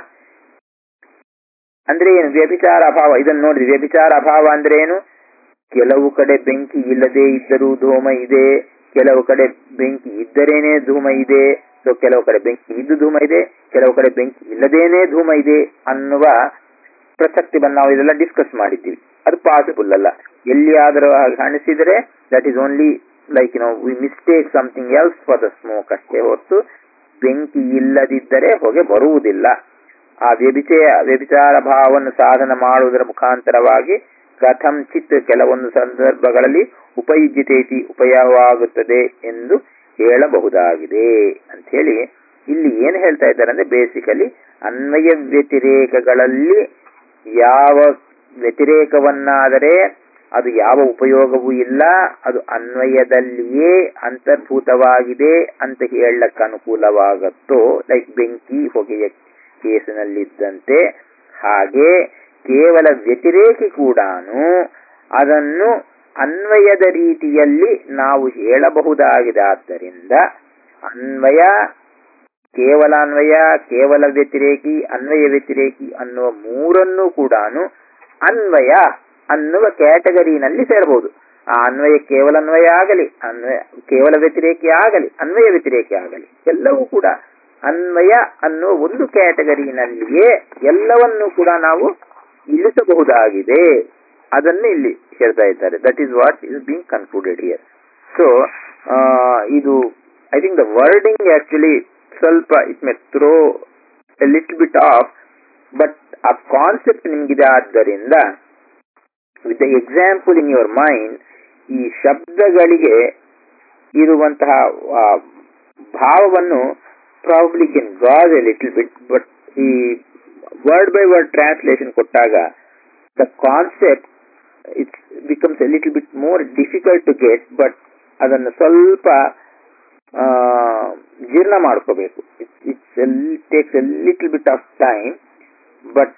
ಅಂದ್ರೆ ಏನು ವ್ಯಭಿಚಾರ ಅಭಾವ ಇದನ್ನು ನೋಡಿದ್ವಿ ವ್ಯಭಿಚಾರ ಅಭಾವ ಅಂದ್ರೆ ಏನು ಕೆಲವು ಕಡೆ ಬೆಂಕಿ ಇಲ್ಲದೆ ಇದ್ದರೂ ಧೂಮ ಇದೆ ಕೆಲವು ಕಡೆ ಬೆಂಕಿ ಇದ್ದರೇನೆ ಧೂಮ ಇದೆ ಸೊ ಕೆಲವು ಕಡೆ ಬೆಂಕಿ ಇದ್ದು ಧೂಮ ಇದೆ ಕೆಲವು ಕಡೆ ಬೆಂಕಿ ಇಲ್ಲದೇನೆ ಧೂಮ ಇದೆ ಅನ್ನುವ ಪ್ರಸಕ್ತಿ ನಾವು ಇದೆಲ್ಲ ಡಿಸ್ಕಸ್ ಮಾಡಿದ್ದೀವಿ ಅದು ಪಾಸಿಬಲ್ ಅಲ್ಲ ಎಲ್ಲಿಯಾದರೂ ಹಾಗೆ ಕಾಣಿಸಿದರೆ that is only like no we mistake something else for the smoke ಅಷ್ಟೇ ಹೊರತು ಬೆಂಕಿ ಇಲ್ಲದಿದ್ದರೆ ಹೊಗೆ ಬರುವುದಿಲ್ಲ ಆ ವ್ಯಭಿಚಯ ವ್ಯಭಿಚಾರ ಭಾವವನ್ನು ಸಾಧನ ಮಾಡುವುದರ ಮುಖಾಂತರವಾಗಿ ಕಥಂಚಿತ್ ಕೆಲವೊಂದು ಸಂದರ್ಭಗಳಲ್ಲಿ ಉಪಯುಜ್ಯತೇತಿ ಉಪಯೋಗವಾಗುತ್ತದೆ ಎಂದು ಹೇಳಬಹುದಾಗಿದೆ ಅಂತ ಹೇಳಿ ಇಲ್ಲಿ ಏನು ಹೇಳ್ತಾ ಇದ್ದಾರೆ ಅಂದ್ರೆ ಬೇಸಿಕಲಿ ಅನ್ವಯ ವ್ಯತಿರೇಕಗಳಲ್ಲಿ ಯಾವ ವ್ಯತಿರೇಕವನ್ನಾದರೆ ಅದು ಯಾವ ಉಪಯೋಗವೂ ಇಲ್ಲ ಅದು ಅನ್ವಯದಲ್ಲಿಯೇ ಅಂತರ್ಭೂತವಾಗಿದೆ ಅಂತ ಹೇಳಕ್ಕೆ ಅನುಕೂಲವಾಗತ್ತೋ ಲೈಕ್ ಬೆಂಕಿ ಹೊಗೆಯ ಕೇಸಿನಲ್ಲಿದ್ದಂತೆ ಹಾಗೆ ಕೇವಲ ವ್ಯತಿರೇಕಿ ಕೂಡ ಅದನ್ನು ಅನ್ವಯದ ರೀತಿಯಲ್ಲಿ ನಾವು ಹೇಳಬಹುದಾಗಿದೆ ಆದ್ದರಿಂದ ಅನ್ವಯ ಕೇವಲ ಅನ್ವಯ ಕೇವಲ ವ್ಯತಿರೇಕಿ ಅನ್ವಯ ವ್ಯತಿರೇಕಿ ಅನ್ನುವ ಮೂರನ್ನೂ ಕೂಡ ಅನ್ವಯ ಅನ್ನುವ ಕ್ಯಾಟಗರಿನಲ್ಲಿ ಸೇರಬಹುದು ಆ ಅನ್ವಯ ಕೇವಲ ಅನ್ವಯ ಆಗಲಿ ಅನ್ವಯ ಕೇವಲ ವ್ಯತಿರೇಕಿ ಆಗಲಿ ಅನ್ವಯ ವ್ಯತಿರೇಕಿ ಆಗಲಿ ಎಲ್ಲವೂ ಕೂಡ ಅನ್ವಯ ಅನ್ನುವ ಒಂದು ಕ್ಯಾಟಗರಿನಲ್ಲಿಯೇ ಎಲ್ಲವನ್ನೂ ಕೂಡ ನಾವು ಇಳಿಸಬಹುದಾಗಿದೆ ಅದನ್ನು ಇಲ್ಲಿ ಹೇಳ್ತಾ ಇದ್ದಾರೆ that is what is being concluded here so ಇದು I think the wording actually ಸ್ವಲ್ಪ it may throw a little bit off but ಆ ಕಾನ್ಸೆಪ್ಟ್ ನಿಮ್ಗಿದೆ ಆದ್ದರಿಂದ with the example in your mind ಈ ಶಬ್ದಗಳಿಗೆ ಇರುವಂತಹ ಭಾವವನ್ನು probably can guess a little bit but ಈ ವರ್ಡ್ ಬೈ ವರ್ಡ್ ಟ್ರಾನ್ಸ್ಲೇಷನ್ ಕೊಟ್ಟಾಗ the concept it's becomes a little bit more difficult to get but ಅದನ್ನು ಸ್ವಲ್ಪ ಜೀರ್ಣ ಮಾಡ್ಕೋಬೇಕು it's takes a little bit of time but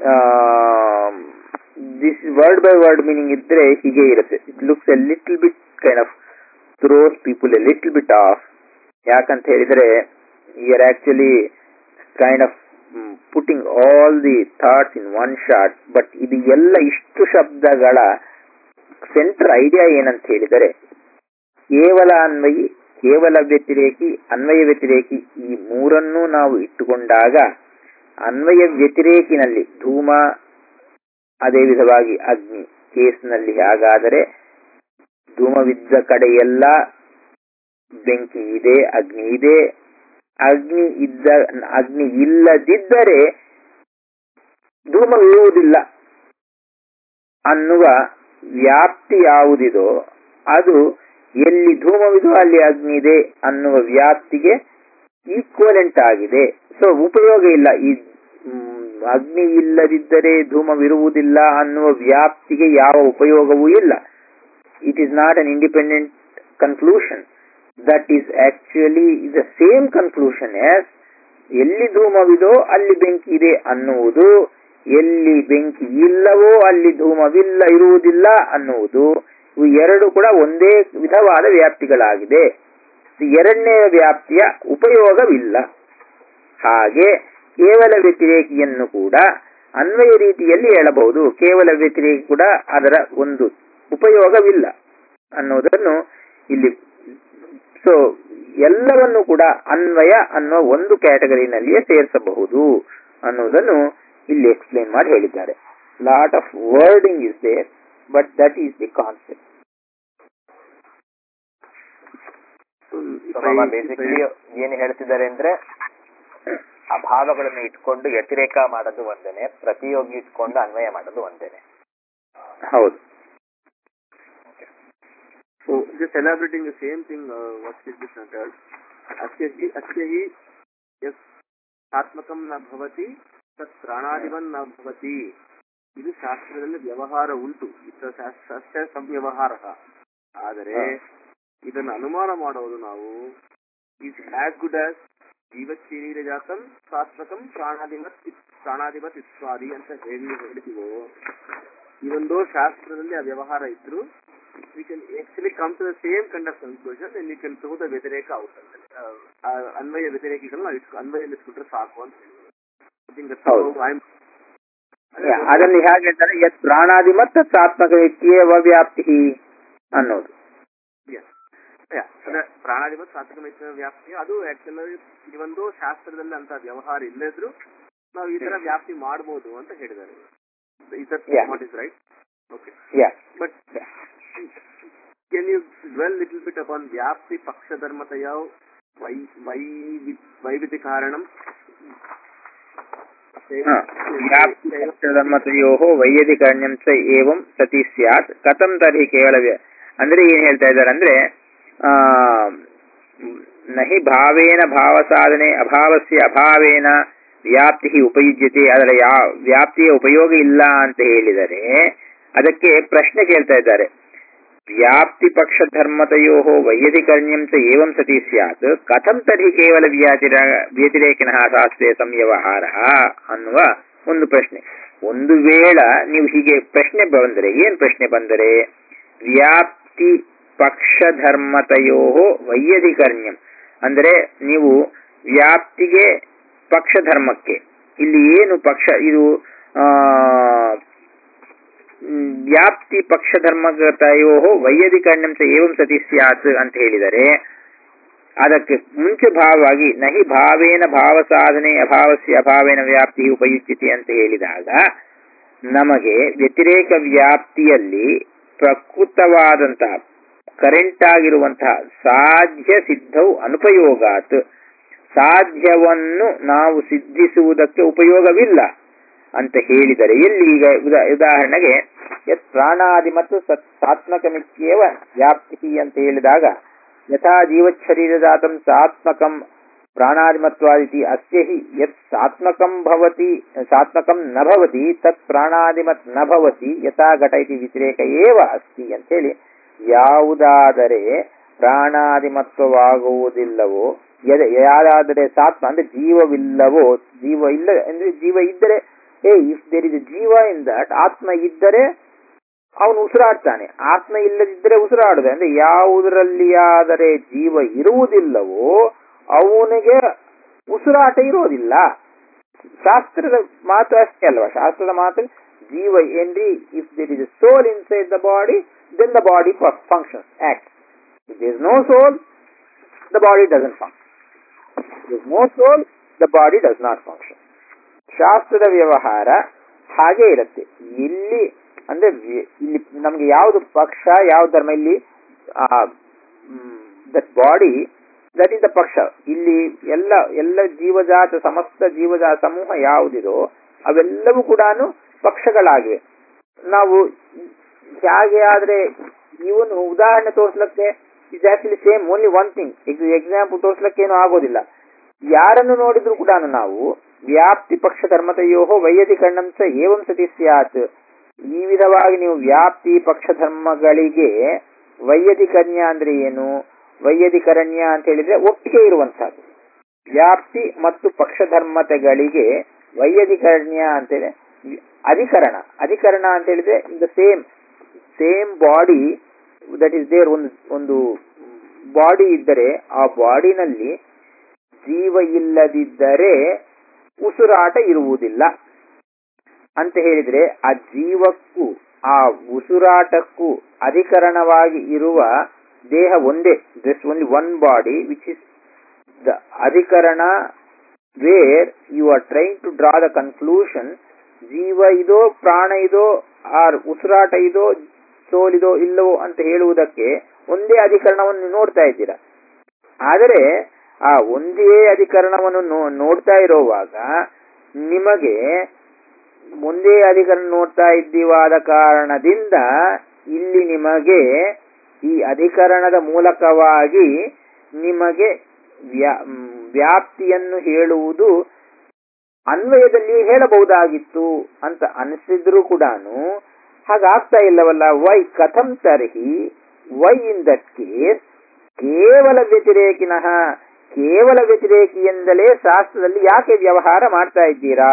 this word by word meaning ಇದ್ರೆ ಹೀಗೆ ಇರುತ್ತೆ it looks a little bit kind of throws people a little bit off ಯಾಕಂತ ಹೇಳಿದ್ರೆ you actually kind of putting all the thoughts in one shot but ಇದು ಎಲ್ಲ ಇಷ್ಟು ಶಬ್ದಗಳ centre idea ಏನಂತ ಹೇಳಿದರೆ ಕೇವಲ ಅನ್ವಯಿ ಕೇವಲ ವ್ಯತಿರೇಕಿ ಅನ್ವಯ ವ್ಯತಿರೇಕಿ ಈ ಮೂರನ್ನೂ ನಾವು ಇಟ್ಟುಕೊಂಡಾಗ ಅನ್ವಯ ವ್ಯತಿರೇಕಿನಲ್ಲಿ ಧೂಮ ಅದೇ ವಿಧವಾಗಿ ಅಗ್ನಿ ಕೇಸ್ನಲ್ಲಿ ಹಾಗಾದರೆ ಧೂಮವಿದ್ದ ಕಡೆಯೆಲ್ಲ ಬೆಂಕಿ ಇದೆ ಅಗ್ನಿ ಇದೆ ಅಗ್ನಿ ಇದ್ದ ಅಗ್ನಿ ಇಲ್ಲದಿದ್ದರೆ ಧೂಮವಿರುವುದಿಲ್ಲ ಅನ್ನುವ ವ್ಯಾಪ್ತಿ ಯಾವುದಿದೋ ಅದು ಎಲ್ಲಿ ಧೂಮವಿದೋ ಅಲ್ಲಿ ಅಗ್ನಿ ಇದೆ ಅನ್ನುವ ವ್ಯಾಪ್ತಿಗೆ ಈಕ್ವಲೆಂಟ್ ಆಗಿದೆ ಸೊ ಉಪಯೋಗ ಇಲ್ಲ ಈ ಅಗ್ನಿ ಇಲ್ಲದಿದ್ದರೆ ಧೂಮವಿರುವುದಿಲ್ಲ ಅನ್ನುವ ವ್ಯಾಪ್ತಿಗೆ ಯಾವ ಉಪಯೋಗವೂ ಇಲ್ಲ it is not an independent conclusion that is actually the same conclusion as ಎಲ್ಲಿ ಧೂಮವಿದೋ ಅಲ್ಲಿ ಬೆಂಕಿ ಇದೆ ಅನ್ನುವುದು ಎಲ್ಲಿ ಬೆಂಕಿ ಇಲ್ಲವೋ ಅಲ್ಲಿ ಧೂಮವಿಲ್ಲ ಇರುವುದಿಲ್ಲ ಅನ್ನುವುದು ಇವು ಎರಡು ಕೂಡ ಒಂದೇ ವಿಧವಾದ ವ್ಯಾಪ್ತಿಗಳಾಗಿದೆ ಎರಡನೇ ವ್ಯಾಪ್ತಿಯ ಉಪಯೋಗವಿಲ್ಲ ಹಾಗೆ ಕೇವಲ ವ್ಯತಿರೇಕಿಯನ್ನು ಕೂಡ ಅನ್ವಯ ರೀತಿಯಲ್ಲಿ ಹೇಳಬಹುದು ಕೇವಲ ವ್ಯತಿರೇಕ ಕೂಡ ಅದರ ಒಂದು ಉಪಯೋಗವಿಲ್ಲ ಅನ್ನೋದನ್ನು ಇಲ್ಲಿ ಸೊ ಎಲ್ಲವನ್ನು ಕೂಡ ಅನ್ವಯ ಅನ್ನೋ ಒಂದು ಕ್ಯಾಟಗರಿನಲ್ಲಿಯೇ ಸೇರಿಸಬಹುದು ಅನ್ನೋದನ್ನು ಇಲ್ಲಿ ಎಕ್ಸ್ಪ್ಲೇನ್ ಮಾಡಿ ಹೇಳಿದ್ದಾರೆ lot of wording is there but that is the concept basically ಏನ್ ಹೇಳ್ತಿದ್ದಾರೆ ಅಂದ್ರೆ ಅಭಾವಗಳನ್ನು ಇಟ್ಕೊಂಡು ವ್ಯತಿರೇಕ ಮಾಡೋದು ಒಂದೇನೆ ಪ್ರತಿಯೋಗಿ ಇಟ್ಕೊಂಡು ಅನ್ವಯ ಮಾಡೋದು ಒಂದೇನೆ ಹೌದು So just elaborating the same thing uh, what Shri said. अस्य हि अस्य हि यस् ಆತ್ಮಕಂ ನ ಭವತಿ ತತ್ ಪ್ರಾಣಾದಿವನ್ ನ ಭವತಿ ಇದು ಶಾಸ್ತ್ರದಲ್ಲಿ ವ್ಯವಹಾರ ಉಂಟು ಇದು ಸಸ್ಯ ಸಂವ್ಯವಹಾರ ಆದರೆ ಇದನ್ನು ಅನುಮಾನ ಮಾಡೋದು ನಾವು ಈಸ್ ಆಸ್ ಗುಡ್ ಆಸ್ ಜೀವತ್ ಶರೀರ ಜಾತಂ ಸಾತ್ಮಕಂ ಪ್ರಾಣಾದಿವತ್ ಇತ್- ಪ್ರಾಣಾದಿವತ್ ಇತ್ವಾದಿ ಅಂತ ಹೇಳಿ ಹೇಳ್ತೀವೋ ಇವೊಂದು ಶಾಸ್ತ್ರದಲ್ಲಿ ಆ ವ್ಯವಹಾರ ಇದ್ರು we can actually come to the same kind of conclusion and you can throw the ವ್ಯತಿರೇಕ out of it. Uh, ಆ ಅನ್ವಯ ವ್ಯತಿರೇಕಿಗಳನ್ನ ನಾವು ಇಟ್ಕೊ ಅನ್ವಯ ಇಟ್ಬಿಟ್ರೆ ಸಾಕು ಅಂತ ಹೇಳಿದ್ರು I think that's ಹೌದು. how I'm ಅದನ್ನು ಹೇಗೆ ಹೇಳ್ತಾರೆ ಯತ್ ಪ್ರಾಣಾದಿ ಮತ್ತು ಸಾತ್ಮಕ ವ್ಯಕ್ತಿಯೇ ವ್ಯಾಪ್ತಿ ಅನ್ನೋದು Yeah. Yeah. ಅಂದ್ರೆ ಪ್ರಾಣಾಧಿಪತಿ ಸಾತ್ವಿಕ ವ್ಯಾಪ್ತಿ ಅದು ಆಕ್ಚುಲಿ ಈ ಒಂದು ಶಾಸ್ತ್ರದಲ್ಲಿ ಅಂತ ವ್ಯವಹಾರ ಇಲ್ಲದ್ರು ನಾವು ಈ ತರ ವ್ಯಾಪ್ತಿ ಮಾಡಬಹುದು ಅಂತ ಹೇಳಿದ್ದಾರೆ Yeah. What is right okay yeah but can you dwell little bit upon ವ್ಯಾಪ್ತಿ ಪಕ್ಷಧರ್ಮತೆಯ ವೈ ವೈ ವೈವಿಧ್ಯ ಕಾರಣಂ ವ್ಯಾಪ್ತಿಧರ್ಮತೆಯೋ ವೈಯದಿಕರ್ಣ್ಯಂ ಚ ಏವಂ ಸತಿ ಸ್ಯಾತ್ ಕಥಂ ತರ್ಹಿ ಕೇವಲ ವ್ಯ- ಅಂದ್ರೆ ಏನ್ ಹೇಳ್ತಾ ಇದ್ದಾರೆ ಅಂದ್ರೆ ಆ ನಹಿ ಭಾವೇನ ಭಾವ ಸಾಧನೆ ಅಭಾವಸ್ಯ ಅಭಾವೇನ ವ್ಯಾಪ್ತಿ ಉಪಯುಜ್ಯತೆ ಅದರ ಯಾ ವ್ಯಾಪ್ತಿಯ ಉಪಯೋಗ ಇಲ್ಲ ಅಂತ ಹೇಳಿದರೆ ಅದಕ್ಕೆ ಪ್ರಶ್ನೆ ಕೇಳ್ತಾ ಇದ್ದಾರೆ ವ್ಯಾಪ್ತಿ ಪಕ್ಷ ಧರ್ಮತೆಯೋ ವೈಯಧಿಕರ್ಣ್ಯಂ ಚ ಏವಂ ಸತಿ ಸ್ಯಾತ್ ಕಥಂ ತರ್ಹಿ ಕೇವಲ ವ್ಯಾತಿರ ವ್ಯತಿರೇಕಿನಃ ಶಾಸ್ತ್ರೀಯ ಸಂವ್ಯವಹಾರ ಅನ್ನುವ ಒಂದು ಪ್ರಶ್ನೆ ಒಂದು ವೇಳ ನೀವು ಹೀಗೆ ಪ್ರಶ್ನೆ ಬಂದರೆ ಏನ್ ಪ್ರಶ್ನೆ ಬಂದರೆ ವ್ಯಾಪ್ತಿ ಪಕ್ಷ ಧರ್ಮತೆಯೋ ವೈಯಧಿಕರ್ಣ್ಯಂ ಅಂದರೆ ನೀವು ವ್ಯಾಪ್ತಿಗೆ ಪಕ್ಷ ಧರ್ಮಕ್ಕೆ ಇಲ್ಲಿ ಏನು ಪಕ್ಷ ಇದು ಆ ಮ್, ವ್ಯಾಪ್ತಿ ಪಕ್ಷ ಧರ್ಮಗತಯೋ ವೈಯಧಿಕರ್ಣ್ಯಂ ಚ ಏವಂ ಸತಿ ಸ್ಯಾತ್ ಅಂತ ಹೇಳಿದರೆ ಅದಕ್ಕೆ ಮುಂಚೆ ಭಾವವಾಗಿ ನಹಿ ಭಾವೇನ ಭಾವ ಸಾಧನೆ ಅಭಾವಸ್ಯ ಅಭಾವೇನ ವ್ಯಾಪ್ತಿ ಉಪಯುಜ್ಯತೆ ಅಂತ ಹೇಳಿದಾಗ ನಮಗೆ ವ್ಯತಿರೇಕ ವ್ಯಾಪ್ತಿಯಲ್ಲಿ ಪ್ರಕೃತವಾದಂತಹ ಕರೆಂಟ್ ಆಗಿರುವಂತಹ ಸಾಧ್ಯ ಸಿದ್ಧವು ಅನುಪಯೋಗಾತ್ ಸಾಧ್ಯವನ್ನು ನಾವು ಸಿದ್ಧಿಸುವುದಕ್ಕೆ ಉಪಯೋಗವಿಲ್ಲ ಅಂತ ಹೇಳಿದರೆ ಎಲ್ಲಿ ಈಗ ಉದಾ- ಉದಾಹರಣೆಗೆ ಯತ್ ಪ್ರಾಣಾದಿ ಮತ್ತು ಸತ್ ಸಾತ್ಮಕಮಿತ್ಯೇವ ವ್ಯಾಪ್ತಿ ಅಂತ ಹೇಳಿದಾಗ ಯಥಾ ಜೀವಶರೀರದಾತಂ ಸಾತ್ಮಕಂ ಪ್ರಾಣಾದಿಮತ್ವಾದಿತಿ ಅಸ್ಯ ಹಿ ಯತ್ ಸಾತ್ಮಕಂ ಭವತಿ ಸಾತ್ಮಕಂ ನ ಭವತಿ ತತ್ ಪ್ರಾಣಾದಿಮತ್ ನ ಭವತಿ ಯಥಾ ಘಟ ಇತಿ ವ್ಯತಿರೇಕ ಏವ ಅಸ್ತಿ ಅಂತ ಹೇಳಿ ಯಾವುದಾದರೆ ಪ್ರಾಣಾದಿಮತ್ವವಾಗುವುದಿಲ್ಲವೋ ಯದ- ಯಾರಾದರೆ ಸಾತ್ಮ ಅಂದ್ರೆ ಜೀವವಿಲ್ಲವೋ ಜೀವ ಇಲ್ಲ ಅಂದ್ರೆ ಜೀವ ಇದ್ದರೆ ಏ ಇಫ್ ದೇರ್ ಇಸ್ ಜೀವ ಇನ್ ದಟ್ ಆತ್ಮ ಇದ್ದರೆ ಅವನು ಉಸಿರಾಡ್ತಾನೆ ಆತ್ಮ ಇಲ್ಲದಿದ್ದರೆ ಉಸಿರಾಡದೆ ಅಂದ್ರೆ ಯಾವುದರಲ್ಲಿ ಆದರೆ ಜೀವ ಇರುವುದಿಲ್ಲವೋ ಅವನಿಗೆ ಉಸಿರಾಟ ಇರೋದಿಲ್ಲ ಶಾಸ್ತ್ರದ ಮಾತು ಅಷ್ಟೇ ಅಲ್ವಾ ಶಾಸ್ತ್ರದ ಮಾತು ಜೀವ ಏನ್ರಿ if there is soul inside the body then the body functions act if there no soul the body doesn't function is no soul the body does not function ಶಾಸ್ತ್ರದ ವ್ಯವಹಾರ ಹಾಗೆ ಇರುತ್ತೆ ಇಲ್ಲಿ ಅಂದ್ರೆ ವಿ- ಇಲ್ಲಿ ನಮ್ಗೆ ಯಾವುದು ಪಕ್ಷ ಯಾವ ಧರ್ಮ ಇಲ್ಲಿ that body that is the ಪಕ್ಷ ಇಲ್ಲಿ ಎಲ್ಲ ಎಲ್ಲ ಜೀವಜಾತ ಸಮಸ್ತ ಜೀವಜಾತ ಸಮೂಹ ಯಾವುದಿದೋ ಅವೆಲ್ಲವೂ ಕೂಡ ಪಕ್ಷಗಳಾಗಿವೆ ನಾವು ಹೇಗೆ ಆದ್ರೆ ಇವನು ಉದಾಹರಣೆ ತೋರಿಸ್ಲಿಕ್ಕೆ is actually same only one thing example ತೋರಿಸ್ಲಿಕ್ಕೇನು ಆಗೋದಿಲ್ಲ ಯಾರನ್ನು ನೋಡಿದ್ರು ಕೂಡ ನಾವು ವ್ಯಾಪ್ತಿ ಪಕ್ಷ ಧರ್ಮತೆಯೋ ವೈಯಧಿಕರಣಂ ಚ ಏವಂ ಸತಿ ಸ್ಯಾತ್ ಈ ವಿಧವಾಗಿ ನೀವು ವ್ಯಾಪ್ತಿ ಪಕ್ಷ ಧರ್ಮಗಳಿಗೆ ವೈಯಧಿಕರ್ಣ್ಯ ಅಂದ್ರೆ ಏನು ವೈಯಧಿಕರಣ್ಯ ಅಂತ ಹೇಳಿದ್ರೆ ಒಟ್ಟಿಗೆ ಇರುವಂತಹದ್ದು ವ್ಯಾಪ್ತಿ ಮತ್ತು ಪಕ್ಷ ಧರ್ಮತೆಗಳಿಗೆ ವೈಯಧಿಕರಣ್ಯ ಅಂತೇಳಿ ಅಧಿಕರಣ ಅಧಿಕರಣ ಅಂತ ಹೇಳಿದ್ರೆ the same same body that is there ಒಂದು ಒಂದು ಬಾಡಿ ಇದ್ದರೆ ಆ ಬಾಡಿನಲ್ಲಿ ಜೀವ ಇಲ್ಲದಿದ್ದರೆ ಉಸಿರಾಟ ಇರುವುದಿಲ್ಲ ಅಂತ ಹೇಳಿದ್ರೆ ಆ ಜೀವಕ್ಕೂ ಆ ಉಸಿರಾಟಕ್ಕೂ ಅಧಿಕರಣವಾಗಿ ಇರುವ ದೇಹ ಒಂದೇ this only one body which is the ಅಧಿಕರಣ where you are trying to draw the conclusion ಜೀವ ಇದೋ ಪ್ರಾಣ ಇದೋ ಆರ್ ಉಸಿರಾಟ ಇದೋ ಸೋಲಿದೋ ಇಲ್ಲವೋ ಅಂತ ಹೇಳುವುದಕ್ಕೆ ಒಂದೇ ಅಧಿಕರಣವನ್ನು ನೋಡ್ತಾ ಇದ್ದೀರಾ ಆದರೆ ಆ ಒಂದೇ ಅಧಿಕರಣವನ್ನು ನೋ- ನೋಡ್ತಾ ಇರುವಾಗ ನಿಮಗೆ ಒಂದೇ ಅಧಿಕರಣ ನೋಡ್ತಾ ಇದ್ದೀವಾದ ಕಾರಣದಿಂದ ಇಲ್ಲಿ ನಿಮಗೆ ಈ ಅಧಿಕರಣದ ಮೂಲಕವಾಗಿ ನಿಮಗೆ ವ್ಯಾ- ಮ್, ವ್ಯಾಪ್ತಿಯನ್ನು ಹೇಳುವುದು ಅನ್ವಯದಲ್ಲಿ ಹೇಳಬಹುದಾಗಿತ್ತು ಅಂತ ಅನಿಸಿದ್ರು ಕೂಡ ಹಾಗಾಗ್ತಾ ಇಲ್ಲವಲ್ಲ ವೈ ಕಥಂ ತರ್ಹಿ ವೈ ಇನ್ ದಟ್ ಕೇಸ್ ಕೇವಲ ವ್ಯತಿರೇಕಿನಃ ಕೇವಲ ವ್ಯತಿರೇಕಿಯಿಂದಲೇ ಶಾಸ್ತ್ರದಲ್ಲಿ ಯಾಕೆ ವ್ಯವಹಾರ ಮಾಡ್ತಾ ಇದ್ದೀರಾ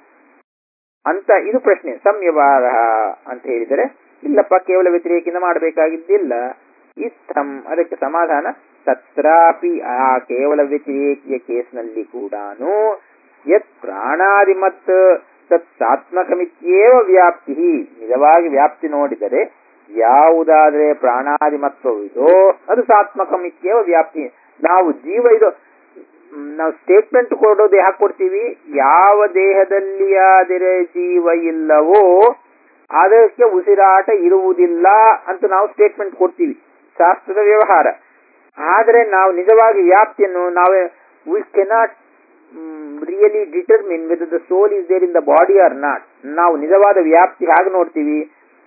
ಅಂತ ಇದು ಪ್ರಶ್ನೆ ಸಂವ್ಯವಹಾರ ಅಂತ ಹೇಳಿದರೆ ಇಲ್ಲಪ್ಪ ಕೇವಲ ವ್ಯತಿರೇಕಿಂದ ಮಾಡಬೇಕಾಗಿದ್ದಿಲ್ಲ ಇತ್ತಂ ಅದಕ್ಕೆ ಸಮಾಧಾನ ತತ್ರಾಪಿ ಆ ಕೇವಲ ವ್ಯತಿರೇಕಿಯ ಕೇಸ್ನಲ್ಲಿ ಕೂಡಾನು ಯತ್ ಪ್ರಾಣಾದಿಮತ್ ತತ್ಸಾತ್ಮಕಮಿತ್ಯೇವ ವ್ಯಾಪ್ತಿ ನಿಜವಾಗಿ ವ್ಯಾಪ್ತಿ ನೋಡಿದರೆ ಯಾವುದಾದ್ರೆ ಪ್ರಾಣಾದಿಮತ್ವವಿದೋ ಅದು ಸಾತ್ಮಕಮಿತ್ಯೇವ ವ್ಯಾಪ್ತಿ ನಾವು ಜೀವ ಇದು ಮ್, ನಾವು ಸ್ಟೇಟ್ಮೆಂಟ್ ಕೊಡೋದು ಯಾಕೆ ಕೊಡ್ತೀವಿ ಯಾವ ದೇಹದಲ್ಲಿ ಆದರೆ ಜೀವ ಇಲ್ಲವೋ ಅದಕ್ಕೆ ಉಸಿರಾಟ ಇರುವುದಿಲ್ಲ ಅಂತ ನಾವು ಸ್ಟೇಟ್ಮೆಂಟ್ ಕೊಡ್ತೀವಿ ಶಾಸ್ತ್ರದ ವ್ಯವಹಾರ ಆದರೆ ನಾವು ನಿಜವಾಗಿ ವ್ಯಾಪ್ತಿಯನ್ನು ನಾವೇ we cannot really determine with the soul is there in the body or not ನಾವು ನಿಜವಾದ ವ್ಯಾಪ್ತಿ ಹೇಗೆ ನೋಡ್ತೀವಿ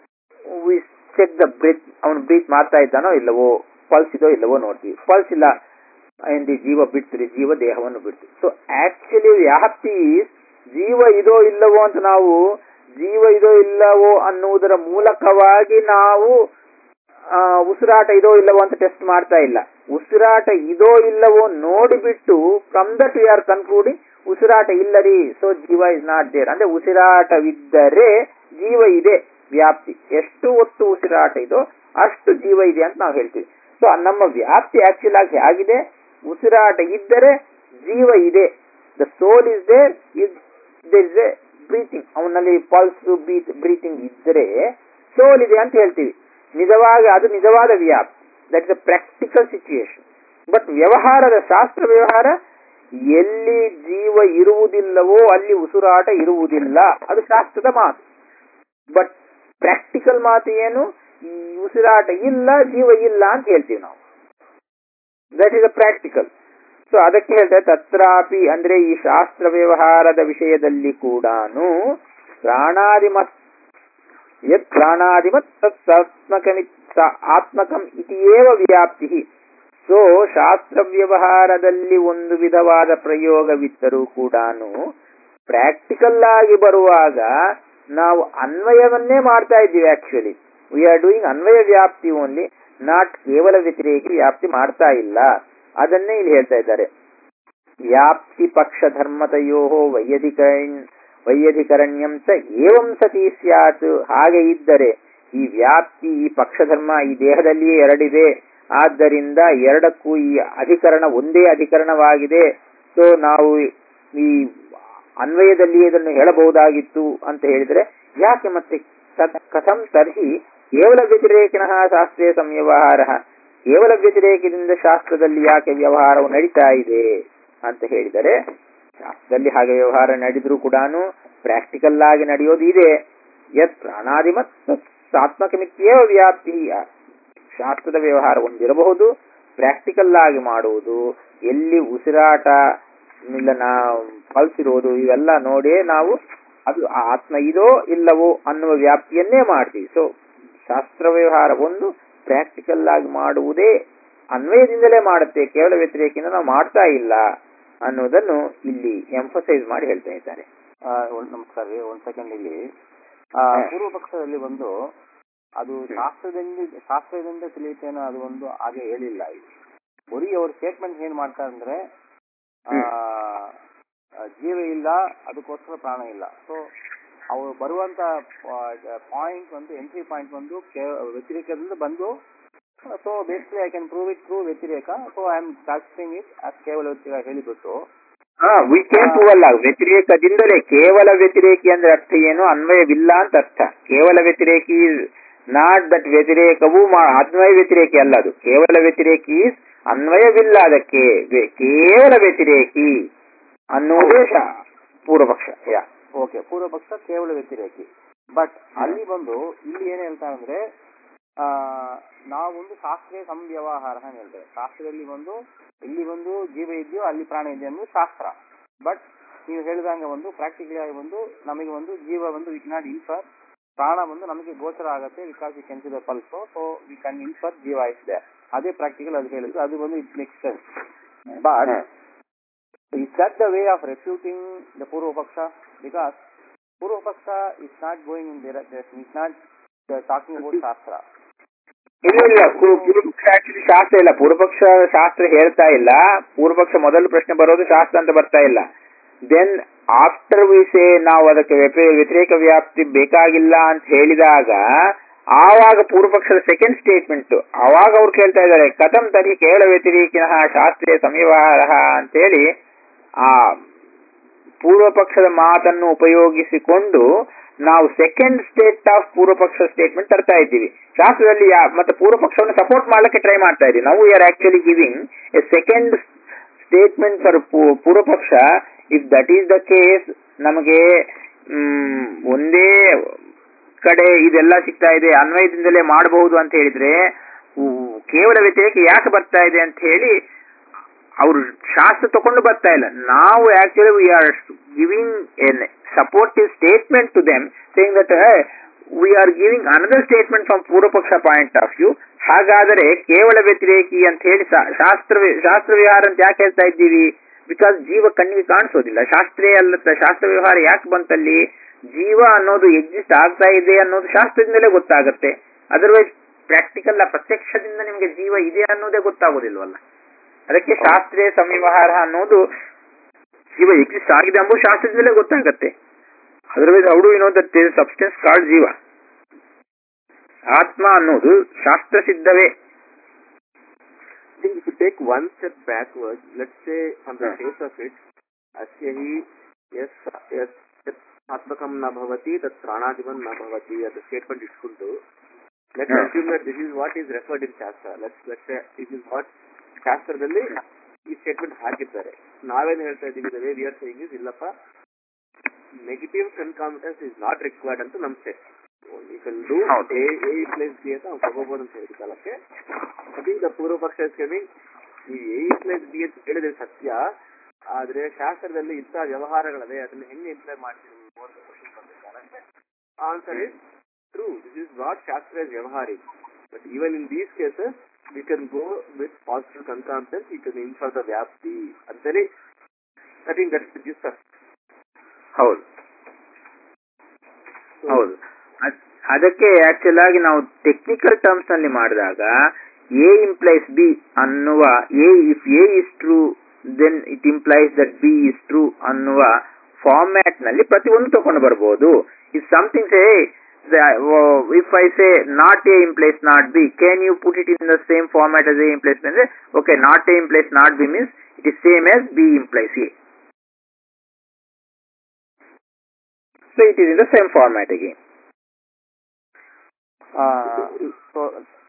ವಿ ಚೆಕ್ ದ ಬ್ರೀತ್ ಅವನು ಬ್ರೀತ್ ಮಾಡ್ತಾ ಇದ್ದಾನೋ ಇಲ್ಲವೋ ಪಲ್ಸ್ ಇದೋ ಇಲ್ಲವೋ ನೋಡ್ತೀವಿ ಪಲ್ಸ್ ಇಲ್ಲ ಎಂದಿ ಜೀವ ಬಿಡ್ತೀರಿ ಜೀವ ದೇಹವನ್ನು ಬಿಡ್ತೀವಿ ಸೊ ಆಕ್ಚುಲಿ ವ್ಯಾಪ್ತಿ ಜೀವ ಇದೋ ಇಲ್ಲವೋ ಅಂತ ನಾವು ಜೀವ ಇದೋ ಇಲ್ಲವೋ ಅನ್ನುವುದರ ಮೂಲಕವಾಗಿ ನಾವು ಆ, ಉಸಿರಾಟ ಇದೋ ಇಲ್ಲವೋ ಅಂತ ಟೆಸ್ಟ್ ಮಾಡ್ತಾ ಇಲ್ಲ ಉಸಿರಾಟ ಇದೋ ಇಲ್ಲವೋ ನೋಡಿಬಿಟ್ಟು from that we are concluding ಉಸಿರಾಟ ಇಲ್ಲರಿ ಸೊ ಜೀವ ಇಸ್ ನಾಟ್ ದೇರ್ ಅಂದ್ರೆ ಉಸಿರಾಟವಿದ್ದರೆ ಜೀವ ಇದೆ ವ್ಯಾಪ್ತಿ ಎಷ್ಟು ಹೊತ್ತು ಉಸಿರಾಟ ಇದೋ ಅಷ್ಟು ಜೀವ ಇದೆ ಅಂತ ನಾವು ಹೇಳ್ತೀವಿ ಸೊ ನಮ್ಮ ವ್ಯಾಪ್ತಿ ಆಕ್ಚುಲ್ ಆಗಿ ಹೇಗಿದೆ ಉಸಿರಾಟ ಇದ್ದರೆ ಜೀವ ಇದೆ the soul is there is there is a breathing ಅವನಲ್ಲಿ ಪಲ್ಸ್ ಬೀತ್ ಬ್ರೀತಿಂಗ್ ಇದ್ದರೆ ಸೋಲ್ ಇದೆ ಅಂತ ಹೇಳ್ತೀವಿ ನಿಜವಾಗಿ ಅದು ನಿಜವಾದ ವ್ಯಾಪ್ತಿ that is a practical situation but ವ್ಯವಹಾರದ ಶಾಸ್ತ್ರ ವ್ಯವಹಾರ ಎಲ್ಲಿ ಜೀವ ಇರುವುದಿಲ್ಲವೋ ಅಲ್ಲಿ ಉಸಿರಾಟ ಇರುವುದಿಲ್ಲ ಅದು ಶಾಸ್ತ್ರದ ಮಾತು ಬಟ್ ಪ್ರಾಕ್ಟಿಕಲ್ ಮಾತು ಏನು ಈ ಉಸಿರಾಟ ಇಲ್ಲ ಜೀವ ಇಲ್ಲ ಅಂತ ಹೇಳ್ತೀವಿ ನಾವು that is a practical so ಅದಕ್ಕೆ ಹೇಳ್ತಾರೆ ತತ್ರಾಪಿ ಅಂದ್ರೆ ಈ ಶಾಸ್ತ್ರ ವ್ಯವಹಾರದ ವಿಷಯದಲ್ಲಿ ಕೂಡಾನು ಪ್ರಾಣಾದಿಮತ್ ಯತ್ ಪ್ರಾಣಾದಿಮತ್ ತತ್ಸಾತ್ಮಕಮಿ ಸ- ಆತ್ಮಕಂ ಇತಿಯೇವ ವ್ಯಾಪ್ತಿ ಸೊ ಶಾಸ್ತ್ರ ವ್ಯವಹಾರದಲ್ಲಿ ಒಂದು ವಿಧವಾದ ಪ್ರಯೋಗವಿದ್ದರೂ ಕೂಡಾನು ಪ್ರಾಕ್ಟಿಕಲ್ ಆಗಿ ಬರುವಾಗ ನಾವು ಅನ್ವಯವನ್ನೇ ಮಾಡ್ತಾ ಇದ್ದೀವಿ ಆಕ್ಚುಲಿ ವಿ ಆರ್ ಡೂಯಿಂಗ್ ಅನ್ವಯ ವ್ಯಾಪ್ತಿ ಓನ್ಲಿ ನಾಟ್ ಕೇವಲ ವ್ಯತಿರೇಕಿ ವ್ಯಾಪ್ತಿ ಮಾಡ್ತಾ ಇಲ್ಲ ಅದನ್ನೇ ಇಲ್ಲಿ ಹೇಳ್ತಾ ಇದ್ದಾರೆ ವ್ಯಾಪ್ತಿ ಪಕ್ಷ ಧರ್ಮತಯೋ ವೈಯಧಿಕರಣ್ ವೈಯಧಿಕರಣ್ಯಂ ಚ ಏವಂ ಸತಿ ಸ್ಯಾತ್ ಹಾಗೆ ಇದ್ದರೆ ಈ ವ್ಯಾಪ್ತಿ ಈ ಪಕ್ಷಧರ್ಮ ಈ ದೇಹದಲ್ಲಿಯೇ ಎರಡಿದೆ ಆದ್ದರಿಂದ ಎರಡಕ್ಕೂ ಈ ಅಧಿಕರಣ ಒಂದೇ ಅಧಿಕರಣವಾಗಿದೆ ಸೊ ನಾವು ಈ ಅನ್ವಯದಲ್ಲಿ ಇದನ್ನು ಹೇಳಬಹುದಾಗಿತ್ತು ಅಂತ ಹೇಳಿದ್ರೆ ಯಾಕೆ ಮತ್ತೆ ತತ್ ಕಥಂ ತರ್ಹಿ ಕೇವಲ ವ್ಯತಿರೇಕಿನಃ ಶಾಸ್ತ್ರೀಯ ಸಂವ್ಯವಹಾರ ಕೇವಲ ವ್ಯತಿರೇಕದಿಂದ ಶಾಸ್ತ್ರದಲ್ಲಿ ಯಾಕೆ ವ್ಯವಹಾರವು ನಡೀತಾ ಇದೆ ಅಂತ ಹೇಳಿದರೆ ಶಾಸ್ತ್ರದಲ್ಲಿ ಹಾಗೆ ವ್ಯವಹಾರ ನಡೆದ್ರೂ ಕೂಡ ಪ್ರಾಕ್ಟಿಕಲ್ ಆಗಿ ನಡೆಯೋದು ಇದೆ ಯತ್ ಪ್ರಾಣಾದಿಮತ್ ಸಾತ್ಮಕಮಿತ್ಯೇವ ವ್ಯಾಪ್ತಿ ಶಾಸ್ತ್ರದ ವ್ಯವಹಾರ ಒಂದಿರಬಹುದು ಪ್ರಾಕ್ಟಿಕಲ್ ಆಗಿ ಮಾಡುವುದು ಎಲ್ಲಿ ಉಸಿರಾಟ ಇಲ್ಲ ನಾ ಪಲ್ಸ್ ಇರೋದು ಇವೆಲ್ಲ ನೋಡಿ ನಾವು ಅದು ಆ ಆತ್ಮ ಇದೋ ಇಲ್ಲವೋ ಅನ್ನುವ ವ್ಯಾಪ್ತಿಯನ್ನೇ ಮಾಡ್ತೀವಿ ಸೊ ಶಾಸ್ತ್ರ ವ್ಯವಹಾರ ಒಂದು ಪ್ರಾಕ್ಟಿಕಲ್ ಆಗಿ ಮಾಡುವುದೇ ಅನ್ವಯದಿಂದಲೇ ಮಾಡುತ್ತೆ ಕೇವಲ ವ್ಯತಿರೇಕಿಂದ ನಾವು ಮಾಡ್ತಾ ಇಲ್ಲ ಅನ್ನೋದನ್ನು ಇಲ್ಲಿ ಎಂಫಸೈಸ್ ಮಾಡಿ ಹೇಳ್ತಾ ಇದ್ದಾರೆ ಆ, ಒಂದ್ ನಮಸ್ಕಾರ ರೀ ಒಂದ್ ಸೆಕೆಂಡ್ ಇಲ್ಲಿ ಆ, ಪೂರ್ವ ಪಕ್ಷದಲ್ಲಿ ಒಂದು ಅದು ಶಾಸ್ತ್ರದಿಂದ ಶಾಸ್ತ್ರದಿಂದ ತಿಳಿಯುತ್ತೇನೋ ಅದು ಒಂದು ಹಾಗೆ ಹೇಳಿಲ್ಲ ಇಲ್ಲಿ ಬರೀ ಅವ್ರ ಸ್ಟೇಟ್ಮೆಂಟ್ ಏನ್ ಮಾಡ್ತಾರೆ ಅಂದ್ರೆ ಆ, ಆ, ಜೀವ ಇಲ್ಲ ಅದಕ್ಕೋಸ್ಕರ ಪ್ರಾಣ ಇಲ್ಲ ಸೊ ಅವ್ರು ಬರುವಂತ ಪಾಯಿಂಟ್ ಒಂದು ಎಂಟ್ರಿ ಪಾಯಿಂಟ್ ಒಂದು ಕೇ- ವ್ಯತಿರೇಕದಿಂದ ಬಂದು so basically I can prove it through ವ್ಯತಿರೇಕ so I am classifying it as ಕೇವಲ ವ್ಯತಿರೇಕ ಹೇಳಿಬಿಟ್ಟು ವಿ ಕೇಮ್ ಟು ಅಲ್ಲ ವ್ಯತಿರೇಕದಿಂದಲೇ ಕೇವಲ ವ್ಯತಿರೇಕಿ ಅಂದ್ರೆ ಅರ್ಥ ಏನು ಅನ್ವಯವಿಲ್ಲ ಅಂತ ಅರ್ಥ ಕೇವಲ ವ್ಯತಿರೇಕಿ ನಾಟ್ ದಟ್ ವ್ಯತಿರೇಕವು ಮಾ- ಅನ್ವಯ ವ್ಯತಿರೇಕಿ ಅಲ್ಲ ಅದು ಕೇವಲ ವ್ಯತಿರೇಕಿ is ಅನ್ವಯವಿಲ್ಲ ಅದಕ್ಕೆ ವ್ಯ- ಕೇವಲ ವ್ಯತಿರೇಕಿ ಅನ್ನೋದೇ ಶ- ಪೂರ್ವಪಕ್ಷ ಯಾ ಓಕೆ ಪೂರ್ವ ಪಕ್ಷ ಕೇವಲ ವ್ಯತಿರೇಕಿ ಬಟ್ ಅಲ್ಲಿ ಬಂದು ಇಲ್ಲಿ ಏನ್ ಹೇಳ್ತಾರೆ ಅಂದ್ರೆ ಆ ನಾವೊಂದು ಶಾಸ್ತ್ರೀಯ ಸಂವ್ಯವಹಾರ ಅಂತ ಹೇಳ್ತೇವೆ ಶಾಸ್ತ್ರದಲ್ಲಿ ಒಂದು ಇಲ್ಲಿ ಒಂದು ಜೀವ ಇದೆಯೋ ಅಲ್ಲಿ ಪ್ರಾಣ ಇದೆಯೋ ಅನ್ನೋದು ಶಾಸ್ತ್ರ ಬಟ್ ನೀವು ಹೇಳಿದಂಗೆ ಒಂದು ಪ್ರಾಕ್ಟಿಕಲಿ ಆಗಿ ಒಂದು ನಮಗೆ ಒಂದು ಜೀವ ಒಂದು ವಿ ನಾಟ್ ಇನ್ಫರ್ ಪ್ರಾಣ ಒಂದು ನಮಗೆ ಗೋಚರ ಆಗುತ್ತೆ because we can see the ಪಲ್ಸೋ ಸೊ ವಿ ಕ್ಯಾನ್ ಇನ್ಫರ್ ಜೀವ ಇಸ್ there ಅದೇ ಪ್ರಾಕ್ಟಿಕಲ್ ಅದು ಹೇಳಿದ್ರು ಅದು ಒಂದು it make sense but is that the way of refuting the Purva Paksha? Because Purva Paksha is not going in their direction. It's not uh, talking about Shastra. ಇಲ್ಲ ಇಲ್ಲ ಪೂ- ಪೂರ್ವಪಕ್ಷ actually ಶಾಸ್ತ್ರ ಇಲ್ಲ ಪೂರ್ವಪಕ್ಷ ಶಾಸ್ತ್ರ ಹೇಳ್ತಾ ಇಲ್ಲ ಪೂರ್ವಪಕ್ಷ ಮೊದಲು ಪ್ರಶ್ನೆ ಬರೋದು ಶಾಸ್ತ್ರ ಅಂತ ಬರ್ತಾ ಇಲ್ಲ ದೆನ್ ಆಫ್ಟರ್ ವಿಸೆ ನಾವು ಅದಕ್ಕೆ ವ್ಯಪ- ವ್ಯತಿರೇಕ ವ್ಯಾಪ್ತಿ ಬೇಕಾಗಿಲ್ಲ ಅಂತ ಹೇಳಿದಾಗ ಆವಾಗ ಪೂರ್ವಪಕ್ಷದ ಸೆಕೆಂಡ್ ಸ್ಟೇಟ್ಮೆಂಟ್ ಆವಾಗ ಅವ್ರು ಕೇಳ್ತಾ ಇದ್ದಾರೆ ಕಥಂ ತರ್ಹಿ ಕೇವಲ ವ್ಯತಿರೇಕಿನ ಶಾಸ್ತ್ರೀಯ ಸಂವ್ಯವಹಾರ ಅಂತೇಳಿ ಆ ಪೂರ್ವ ಪಕ್ಷದ ಮಾತನ್ನು ಉಪಯೋಗಿಸಿಕೊಂಡು ನಾವು ಸೆಕೆಂಡ್ ಸ್ಟೇಟ್ ಆಫ್ ಪೂರ್ವ ಪಕ್ಷ ಸ್ಟೇಟ್ಮೆಂಟ್ ತರ್ತಾ ಇದ್ದೀವಿ ಶಾಸ್ತ್ರದಲ್ಲಿ ಯಾ- ಮತ್ತೆ ಪೂರ್ವ ಪಕ್ಷವನ್ನು ಸಪೋರ್ಟ್ ಮಾಡ್ಲಿಕ್ಕೆ ಟ್ರೈ ಮಾಡ್ತಾ ಇದ್ದೀವಿ ನಾವು are actually giving a second statement for ಪೂರ್ವ ಪಕ್ಷ if that is the case ನಮಗೆ ಮ್, ಒಂದೇ ಕಡೆ ಇದೆಲ್ಲ ಸಿಗ್ತಾ ಇದೆ ಅನ್ವಯದಿಂದಲೇ ಮಾಡಬಹುದು ಅಂತ ಹೇಳಿದ್ರೆ ಉ- ಕೇವಲ ವ್ಯತಿರೇಕ ಯಾಕೆ ಬರ್ತಾ ಇದೆ ಅಂತ ಹೇಳಿ ಅವರು ಶಾಸ್ತ್ರ ತಕೊಂಡು ಬರ್ತಾ ಇಲ್ಲ ನಾವು actually we are giving an supportive statement to them saying that we are giving another statement from ಪೂರ್ವಪಕ್ಷ ಪಾಯಿಂಟ್ ಆಫ್ ವ್ಯೂ ಹಾಗಾದರೆ ಕೇವಲ ವ್ಯತಿರೇಕಿ ಅಂತ ಹೇಳಿ ಶಾ- ಶಾಸ್ತ್ರ ವಿ- ಶಾಸ್ತ್ರ ವಿಹಾರ ಅಂತ ಯಾಕೆ ಹೇಳ್ತಾ ಇದ್ದೀವಿ ಬಿಕಾಸ್ ಜೀವ ಕಣ್ಣಿಗೆ ಕಾಣಿಸೋದಿಲ್ಲ ಶಾಸ್ತ್ರೀಯ ಅಲ್ಲ ಶಾಸ್ತ್ರ ವ್ಯವಹಾರ ಯಾಕೆ ಬಂತಲ್ಲಿ ಜೀವ ಅನ್ನೋದು ಎಕ್ಸಿಸ್ಟ್ ಆಗ್ತಾ ಇದೆ ಅನ್ನೋದು ಶಾಸ್ತ್ರದಿಂದಲೇ ಗೊತ್ತಾಗುತ್ತೆ ಅದರ್ವೈಸ್ ಪ್ರಾಕ್ಟಿಕಲ್ ಪ್ರತ್ಯಕ್ಷದಿಂದ ನಿಮಗೆ ಜೀವ ಇದೆ ಅನ್ನೋದೇ ಗೊತ್ತಾಗೋದಿಲ್ವಲ್ಲ ಅದಕ್ಕೆ ಶಾಸ್ತ್ರೀಯ ಸಂವ್ಯವಹಾರ ಅನ್ನೋದು ಜೀವ ಎಕ್ಸಿಸ್ಟ್ ಆಗಿದೆ ಎಂಬುದು ಶಾಸ್ತ್ರದಿಂದಲೇ ಗೊತ್ತಾಗತ್ತೆ ಅದರ್ವೈಸ್ ಔಡು ಏನೋ ದಟ್ ಸಬ್ಸ್ಟೆನ್ಸ್ ಕಾಲ್ಡ್ ಜೀವ ಆತ್ಮ ಅನ್ನೋದು ಶಾಸ್ತ್ರ ಸಿದ್ಧವೇ I think if you take one step backwards, let's say on the Yeah. face of it, asya hi yes, yes, yat atmakam na bhavati, tat pranadivan na bhavati, at the statement itkundu. Let's Yeah. assume that this is what is referred in Shastra. Let's, let's say this is what ಶಾಸ್ತ್ರದಲ್ಲಿ ಈ statement ಹಾಕಿದ್ದಾರೆ ನಾವೇನ್ ಹೇಳ್ತಾ ಇದ್ದೀವಿ the way we are saying is ಇಲ್ಲಪ್ಪ negative concomitance is not required ಅಂತ ನಮ್ state you can do ಹೌದು. ಎ ಎ ಪ್ಲೇಸ್ ಬಿ ಅಂತ ಅವ್ನು ತಗೋಬಹುದು ಅಂತ ಹೇಳಿದ ಕಾಲಕ್ಕೆ ಅದೀಗ ಪೂರ್ವ ಪಕ್ಷ ಕಮಿಂಗ್ ಈ ಎ ಪ್ಲೇಸ್ ಬಿ ಅಂತ ಹೇಳಿದ್ರೆ ಸತ್ಯ ಆದ್ರೆ ಶಾಸ್ತ್ರದಲ್ಲಿ ಇಂಥ ವ್ಯವಹಾರಗಳಿವೆ ಅದನ್ನ ಹೆಂಗೆ ಇಂಪ್ಲೈ ಮಾಡ್ತೀವಿ ನೀವು ಅಂತ ಕ್ವಶನ್ ಬಂದಿದ್ದಾರೆ answer is true this is not ಶಾಸ್ತ್ರ ಇಸ್ ವ್ಯವಹಾರಿಕ್ but even in these cases we can go with positive concomitance you can infer the ವ್ಯಾಪ್ತಿ ಅಂತೇಳಿ ಐ ಥಿಂಕ್ ದಟ್ಸ್ ಜಿಸ್ಟ್ ಹೌದು ಹೌದು ಅದ್- ಅದಕ್ಕೆ ಆಕ್ಚುಲ್ ಆಗಿ ನಾವು ಟೆಕ್ನಿಕಲ್ ಟರ್ಮ್ಸ್ ನಲ್ಲಿ ಮಾಡಿದಾಗ ಎ ಇಂಪ್ಲೈಸ್ ಬಿ ಅನ್ನುವ A if A is true then it implies that B is true ಅನ್ನುವ ಫಾರ್ಮ್ಯಾಟ್ ನಲ್ಲಿ ಪ್ರತಿಯೊಂದು ತಗೊಂಡು ಬರ್ಬೋದು if something say if I say not A implies not B can you put it in the same format as A implies ಅಂದ್ರೆ okay not A implies not B means it is same as B implies A So it is in the same format again. Uh, so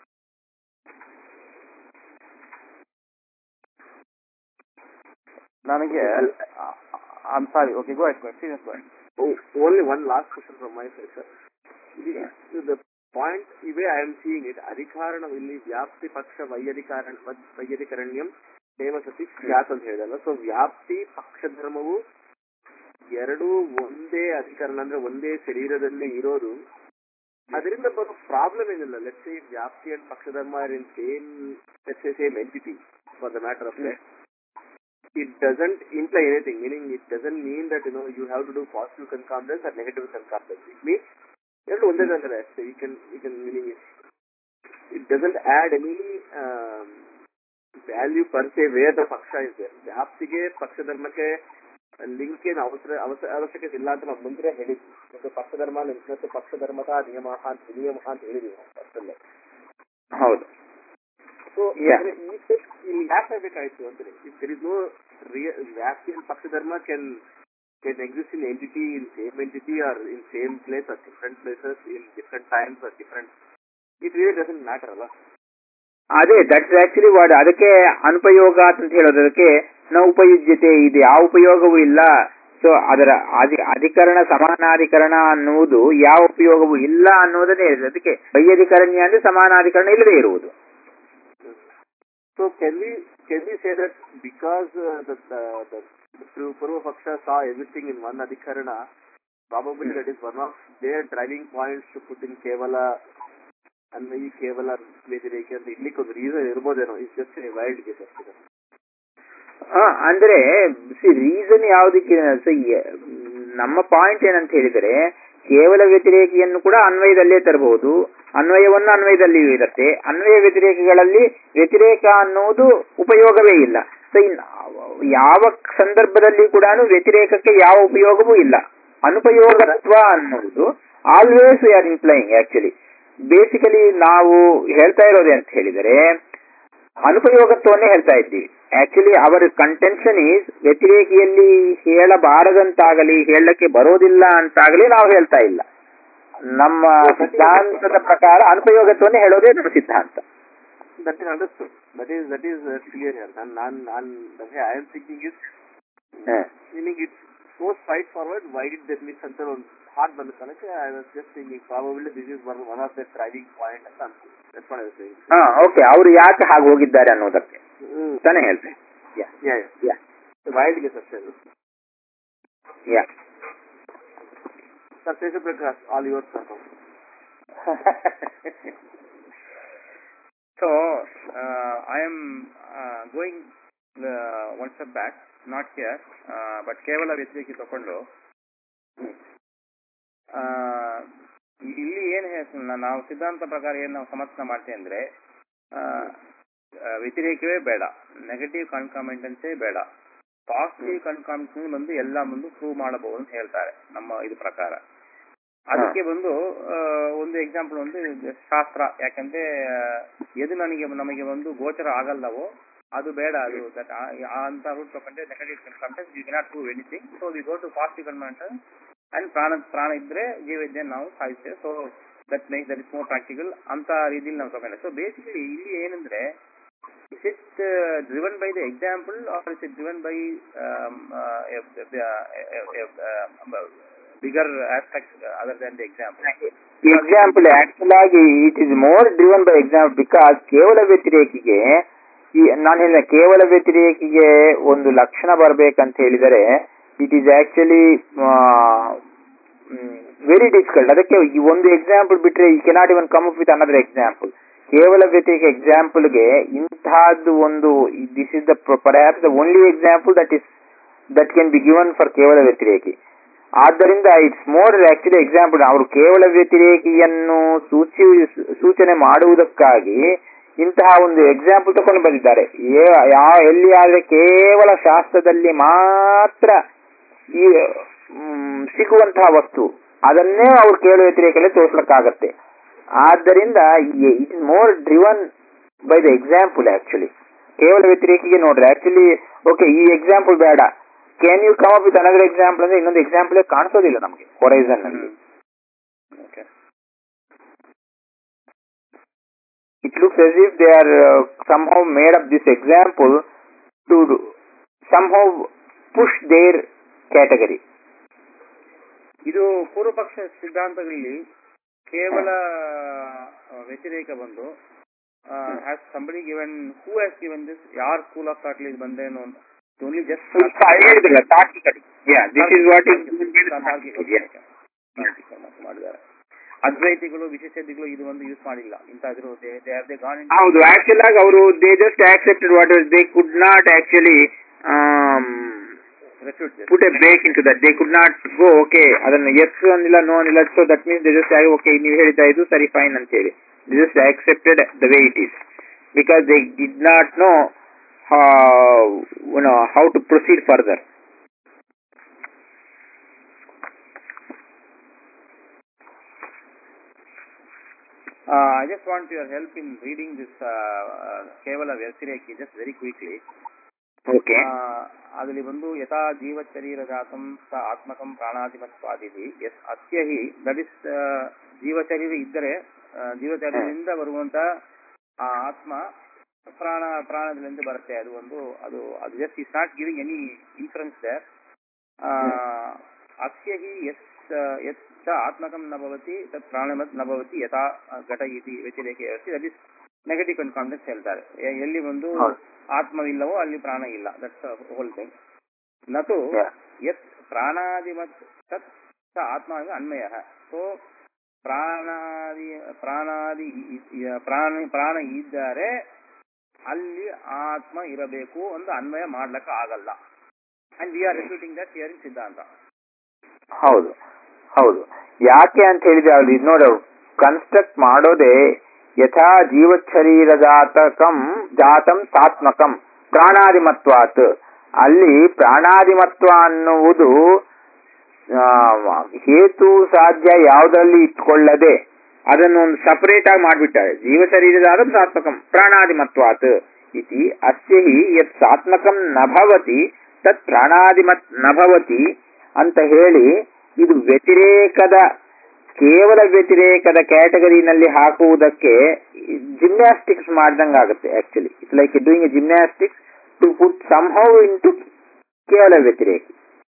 ನನಗೆ I'm sorry okay go go serious go Oh, only one last question from my side, sir. The, the point, the way I am seeing it, ಅಧಿಕಾರಣ ಇಲ್ಲಿ ವ್ಯಾಪ್ತಿ ಪಕ್ಷ ವೈಯಧಿಕಾರಣ ವೈಯಧಿಕರಣ್ಯಂ ಸೇವ ಸತಿ ಸ್ಯಾತ್ ಅಂತ ಹೇಳಿದಲ್ಲ so ವ್ಯಾಪ್ತಿ ಪಕ್ಷ ಧರ್ಮವು ಎರಡೂ ಒಂದೇ ಅಧಿಕರಣ ಅಂದ್ರೆ ಒಂದೇ ಶರೀರದಲ್ಲಿ ಇರೋದು ಅದರಿಂದ ಬರೋ ಪ್ರಾಬ್ಲಮ್ ಏನಿಲ್ಲ ಲೆಟ್ಸ್ ಸೇ ವ್ಯಾಪ್ತಿ ಅಂಡ್ ಪಕ್ಷ ಧರ್ಮ in same let's say same entity for the matter of it doesn't imply anything, meaning it doesn't mean that, you know, you have to do positive concordance or negative concordance. It means, ಎರಡು ಒಂದೇ ಅಂದ್ರೆ ಅಷ್ಟೇ you can, you can meaning it, it doesn't add any um, value per se where the ಪಕ್ಷ is there. ವ್ಯಾಪ್ತಿಗೆ ಪಕ್ಷ ಧರ್ಮಕ್ಕೆ link ಏನು ಅವಸರ ಅವಸ ಅವಶ್ಯಕತೆ ಇಲ್ಲ ಅಂತ ನಾವು ಮುಂದೆ ಹೇಳಿದ್ವಿ ಮತ್ತು ಪಕ್ಷ ಧರ್ಮ ಮತ್ತು ಪಕ್ಷ ಧರ್ಮದ ನಿಯಮ ಅಂತ ನಿಯಮ ಅಂತ ಹೇಳಿದ್ವಿ ನಾವು ಅಷ್ಟಲ್ಲೇ ಹೌದು ಸೊ Yeah. ಈ ಸ್ಟೆಪ್ ಇಲ್ಲಿ ಯಾಕೆ ಬೇಕಾಯ್ತು ಅಂದ್ರೆ if there is no real Vyapti and Pakshadharma can can exist in entity in same entity or in same place or different places in different times or different. It really doesn't matter, ಅಲ್ಲ ಅದೇ that's actually word ಅದಕ್ಕೆ ಅನುಪಯೋಗ ಅಂತ ಹೇಳೋದಕ್ಕೆ ನ ಉಪಯುಜ್ಯತೆ ಇದೆ ಯಾವ ಉಪಯೋಗವೂ ಇಲ್ಲ ಸೊ ಅದರ ಅಧಿ- ಅಧಿಕರಣ ಸಮಾನಾಧಿಕರಣ ಅನ್ನುವುದು ಯಾವ ಉಪಯೋಗವೂ ಇಲ್ಲ ಅನ್ನೋದನ್ನೇ ಹೇಳಿದೆ. ಅದಕ್ಕೆ ವೈಯಧಿಕರಣ್ಯ ಅಂದ್ರೆ ಸಮಾನಾಧಿಕರಣ ಇಲ್ಲದೆ ಇರುವುದು So can we can we say that because uh, the, the the the Purva Paksha saw everything in one Adhikarana, probably that is one of their driving points to put in Kevala and ಈ ಕೇವಲ ವ್ಯತಿರೇಕ ಅಂತ ಇಡ್ಲಿಕ್ಕೆ ಒಂದು reason ಇರ್ಬೋದೇನೋ is just a wild guess ಅಷ್ಟೇ ಆ, ಅಂದ್ರೆ reason ಯಾವುದಕ್ಕೆ so, ಯ- ನಮ್ಮ ಪಾಯಿಂಟ್ ಏನಂತ ಹೇಳಿದರೆ ಕೇವಲ ವ್ಯತಿರೇಕಿಯನ್ನು ಕೂಡ ಅನ್ವಯದಲ್ಲೇ ತರಬಹುದು ಅನ್ವಯವನ್ನು ಅನ್ವಯದಲ್ಲಿಯೂ ಇರುತ್ತೆ ಅನ್ವಯ ವ್ಯತಿರೇಕಗಳಲ್ಲಿ ವ್ಯತಿರೇಕ ಅನ್ನುವುದು ಉಪಯೋಗವೇ ಇಲ್ಲ ಸೊ ಯಾವ ಸಂದರ್ಭದಲ್ಲಿ ಕೂಡ ವ್ಯತಿರೇಕಕ್ಕೆ ಯಾವ ಉಪಯೋಗವೂ ಇಲ್ಲ ಅನುಪಯೋಗತ್ವ ಅನ್ನುವುದು always we are implying actually basically ನಾವು ಹೇಳ್ತಾ ಇರೋದೇ ಅಂತ ಹೇಳಿದರೆ ಅನುಪಯೋಗತ್ವವನ್ನೇ ಹೇಳ್ತಾ ಇದ್ದೀವಿ ಆಕ್ಚುಲಿ ಅವರ ಕಂಟೆನ್ಷನ್ ಈಸ್ ವ್ಯತಿರೇಕಿಯಲ್ಲಿ ಹೇಳಬಾರದಂತಾಗಲಿ ಹೇಳಕ್ಕೆ ಬರೋದಿಲ್ಲ ಅಂತಾಗಲಿ ನಾವು ಹೇಳ್ತಾ ಇಲ್ಲ ನಮ್ಮ ಸಿದ್ಧಾಂತದ ಪ್ರಕಾರ ಅನುಪಯೋಗತ್ವನ್ನೇ ಹೇಳೋದೇ ನಮ್ಮ ಸಿದ್ಧಾಂತ that is understood that is that is clear ನಾನು ನಾನು ನಾನು the way I am thinking is meaning it's so straightforward why did they miss ಅಂತ ಒಂದು ಥಾಟ್ ಬಂದ ಕಾರಣಕ್ಕೆ I was just thinking probably this is one one of the driving point ಅಂತ ಅನ್ಸುತ್ತೆ That's what I was saying. ಹಾ okay ಅವರು ಯಾಕೆ ಹಾಗೆ ಹೋಗಿದ್ದಾರೆ ಅನ್ನೋದಕ್ಕೆ ಹ್ಮ್. ತಾನೇ ಹೇಳ್ತೇನೆ Yeah, yeah. ಯಾ Wild guess ಅಷ್ಟೇ ಅದು. ಯಾ Sir, Sesha Prakash, all yours, sir. So, uh, I am uh, going uh, one step back, not here, uh, but ಕೇವಲ ವ್ಯತಿರೇಕಿ ತಗೊಂಡು ಆ, ಇಲ್ಲಿ ಏನ್ ಹೇಳ್ತೀನಿ ನಾನು- ನಾವು ಸಿದ್ಧಾಂತ ಪ್ರಕಾರ ಏನ್ ನಾವು ಸಮರ್ಥನೆ ಮಾಡ್ತೇವೆ ಅಂದ್ರೆ ಆ, ಆ, ವ್ಯತಿರೇಕವೇ ಬೇಡ ನೆಗೆಟಿವ್ ಕನ್ಕಾಮೆಂಟೆನ್ಸೇ ಬೇಡ ಪಾಸಿಟಿವ್ ಕನ್ಕಾಮೆಂಟೆನ್ಸ್ ಬಂದು ಎಲ್ಲ ಮುಂದೆ ಪ್ರೂವ್ ಮಾಡಬಹುದು ಅಂತ ಹೇಳ್ತಾರೆ ನಮ್ಮ ಇದು ಪ್ರಕಾರ ಅದಕ್ಕೆ ಬಂದು ಆ, ಒಂದು ಎಕ್ಸಾಂಪಲ್ ಒಂದು ಶಾಸ್ತ್ರ ಯಾಕಂದ್ರೆ ಆ, ಎದು ನನಗೆ ನಮಗೆ ಒಂದು ಗೋಚರ ಆಗಲ್ಲವೋ ಅದು ಬೇಡ ಅದು that ಆ- ಆ ಅಂತ ರೂಟ್ ತಗೊಂಡ್ರೆ negative concomitance you cannot prove anything so we go to positive concomitance and ಪ್ರಾಣ ಪ್ರಾಣ ಇದ್ರೆ ಜೀವ ಇದ್ರೆ ನಾವು ಸಾಯಿಸ್ತೇವೆ so that make that is more practical ಅಂತ ರೀತಿಯಲ್ಲಿ ನಾವು ತಗೊಂಡೆ ಸೊ ಬೇಸಿಕಲಿ ಇಲ್ಲಿ ಏನಂದ್ರೆ is it uh, driven by the example or is it driven by um, uh, a, a, a, a, a bigger aspect other than the example? Example actual ಆಗಿ it is more driven by example because ಕೇವಲ ವ್ಯತಿರೇಕಿಗೆ ಈ ನಾನು ಹೇಳಿದ ಕೇವಲ ವ್ಯತಿರೇಕಿಗೆ ಒಂದು ಲಕ್ಷಣ ಬರ್ಬೇಕಂತ ಹೇಳಿದರೆ it is actually very difficult ಅದಕ್ಕೆ ಈ ಒಂದು ಎಕ್ಸಾಂಪಲ್ ಬಿಟ್ರೆ ಈ cannot even come up with another example ಕೇವಲ ವ್ಯತಿರೇಕ ಎಕ್ಸಾಂಪಲ್ಗೆ ಇಂತಹದ್ದು ಒಂದು this is the perhaps the only example that is that can be given for ಕೇವಲ ವ್ಯತಿರೇಕಿ ಆದ್ದರಿಂದ ಇಟ್ಸ್ ಮೋರ್ ಆಕ್ಚುಲಿ ಎಕ್ಸಾಂಪಲ್ ಅವರು ಕೇವಲ ವ್ಯತಿರೇಕಿಯನ್ನು ಸೂಚಿ ಸೂಚನೆ ಮಾಡುವುದಕ್ಕಾಗಿ ಇಂತಹ ಒಂದು ಎಕ್ಸಾಂಪಲ್ ತಕೊಂಡು ಬಂದಿದ್ದಾರೆ ಏ- ಯಾವ ಎಲ್ಲಿ ಆದ್ರೆ ಕೇವಲ ಶಾಸ್ತ್ರದಲ್ಲಿ ಮಾತ್ರ ಈ ಮ್, ಸಿಗುವಂತಹ ವಸ್ತು ಅದನ್ನೇ ಅವ್ರು ಕೇವಲ ವ್ಯತಿರೇಕದಲ್ಲಿ ತೋರಿಸ್ಲಿಕ್ಕಾಗತ್ತೆ ಆದ್ದರಿಂದ it is more driven by the example actually ಕೇವಲ ವ್ಯತಿರೇಕಿಗೆ ನೋಡ್ರಿ ಆಕ್ಚುಲಿ ಓಕೆ ಈ ಎಕ್ಸಾಂಪಲ್ ಬೇಡ can you come up with another example ಅಂದ್ರೆ ಇನ್ನೊಂದು ಎಕ್ಸಾಂಪಲ್ ಕಾಣಿಸೋದಿಲ್ಲ ನಮಗೆ ಹೊರೈಸನ್ ನಲ್ಲಿ Okay. it looks as if they are uh, somehow made up this example to somehow push their category. ಇದು ಪೂರ್ವ ಪಕ್ಷ ಸಿದ್ಧಾಂತಗಳಲ್ಲಿ ಕೇವಲ ಆ, ವ್ಯತಿರೇಕ ಬಂದು has somebody given who has given this ಯಾರ್ ಸ್ಕೂಲ್ ಆಫ್ ಥಾಟ್ ಇದು ಬಂದೇನೋ ಓನ್ಲಿ ಜಸ್ಟ್ ಹೇಳಿದ್ರಲ್ಲ ತಾರ್ಕಿಕ yeah this is what is ಮಾಡಿದ್ದಾರೆ ಅದ್ವೈತಿಗಳು ವಿಶೇಷತೆಗಳು ಇದು ಒಂದು ಯೂಸ್ ಮಾಡಿಲ್ಲ ಇಂಥದ್ರು ದೇ ಗಾನ್ ಹೌದು ಆಕ್ಚುಲ್ ಆಗಿ ಅವರು they just accepted what they could not actually refute put a break into that. They could not go, okay, ಅದನ್ನು ಎಸ್ ಅಂದಿಲ್ಲ ನೋ ಅಂದಿಲ್ಲ so that means they just okay ನೀವು ಹೇಳಿದ ಇದು ಸರಿ ಫೈನ್ ಅಂತ ಹೇಳಿ they just accepted the way it is because they did not know know how to proceed further Uh, I just want your help in reading this uh, uh, Kevala Vyasireki just very quickly. Okay ಆ, ಅದಲ್ಲಿ ಬಂದು ಯಥಾ ಜೀವ ಶರೀರ ಜಾತಂ ಸ ಆತ್ಮಕಂ ಪ್ರಾಣಾಧಿಮತ್ವಾದಿತಿ S ಅಸ್ಯ ಹಿ that is ಜೀವ ಶರೀರ ಇದ್ದರೆ ಆ, ಜೀವ ಶರೀರದಿಂದ ಬರುವಂತ ಆ ಆತ್ಮ ಪ್ರಾಣ ಪ್ರಾಣದಿಂದ ಬರುತ್ತೆ ಅದು ಒಂದು ಅದು ಅದು just is not giving any influence there ಅಸ್ಯ ಹಿ ಎಸ್ ಯತ್ ಚ ಆತ್ಮಕಂ ನ ಭವತಿ ತತ್ ಪ್ರಾಣಮತ್ ನ ಭವತಿ ಯಥಾ ಘಟ ಇತಿ ವ್ಯತಿರೇಕೆ ಅಸ್ತಿ ದಟ್ ಇಸ್ ನೆಗೆಟಿವ್ ಕಾನ್ಫಿಡೆನ್ಸ್ ಹೇಳ್ತಾರೆ ಎ- ಎಲ್ಲಿ ಒಂದು ಹೌದು. ಆತ್ಮವಿಲ್ಲವೋ ಅಲ್ಲಿ ಪ್ರಾಣ ಇಲ್ಲ ದಟ್ಸ್ ಹೋಲ್ ಥಿಂಗ್ ನತು Yeah. ಯತ್ ಪ್ರಾಣಾದಿಮತ್ ತತ್ ಸ ಆತ್ಮ ಅನ್ವಯ ಸೊ ಪ್ರಾಣಾದಿ ಪ್ರಾಣಾದಿ ಇ- ಇ- ಪ್ರಾಣ ಪ್ರಾಣ ಇದ್ದರೆ ಅಲ್ಲಿ ಆತ್ಮ ಇರಬೇಕು ಅಂತ ಅನ್ವಯ ಮಾಡ್ಲಕ್ಕ ಆಗಲ್ಲ and we are repeating that here in ಸಿದ್ಧಾಂತ ಹೌದು ಹೌದು ಯಾಕೆ ಅಂತ ಹೇಳಿದ್ರೆ ಅಲ್ಲಿ ಇದ್ ನೋಡಿ ಅವ್ರು ಕನ್ಸ್ಟ್ರಕ್ಟ್ ಮಾಡೋದೇ ಯಥಾ ಜೀವಶರೀರ ಜಾತಕಂ ಜಾತಂ ಸಾತ್ಮಕಂ ಪ್ರಾಣಾದಿಮತ್ವಾತ್ ಅಲ್ಲಿ ಪ್ರಾಣಾದಿಮತ್ವ ಅನ್ನುವುದು ಆ, ಹೇತು ಸಾಧ್ಯ ಯಾವುದರಲ್ಲಿ ಇಟ್ಕೊಳ್ಳದೆ ಅದನ್ನು ಒಂದು ಸಪರೇಟ್ ಆಗಿ ಮಾಡ್ಬಿಟ್ಟಾರೆ ಜೀವ ಶರೀರದಾದ ಸಾತ್ಮಕಂ ಪ್ರಾಣಾದಿಮತ್ವಾತ್ ಇತಿ ಅಸ್ಯ ಹಿ ಯತ್ ಸಾತ್ಮಕಂ ನ ಭವತಿ ತತ್ ಪ್ರಾಣಾದಿಮತ್ ನ ಭವತಿ ಅಂತ ಹೇಳಿ ಇದು ವ್ಯತಿರೇಕದ ಕೇವಲ ವ್ಯತಿರೇಕದ ಕ್ಯಾಟಗರಿನಲ್ಲಿ ಹಾಕುವುದಕ್ಕೆ ಜಿಮ್ನಾಸ್ಟಿಕ್ಸ್ ಮಾಡ್ದಂಗೆ ಆಗುತ್ತೆ actually it's like doing a gymnastics to put somehow in to ಕೇವಲ ವ್ಯತಿರೇಕ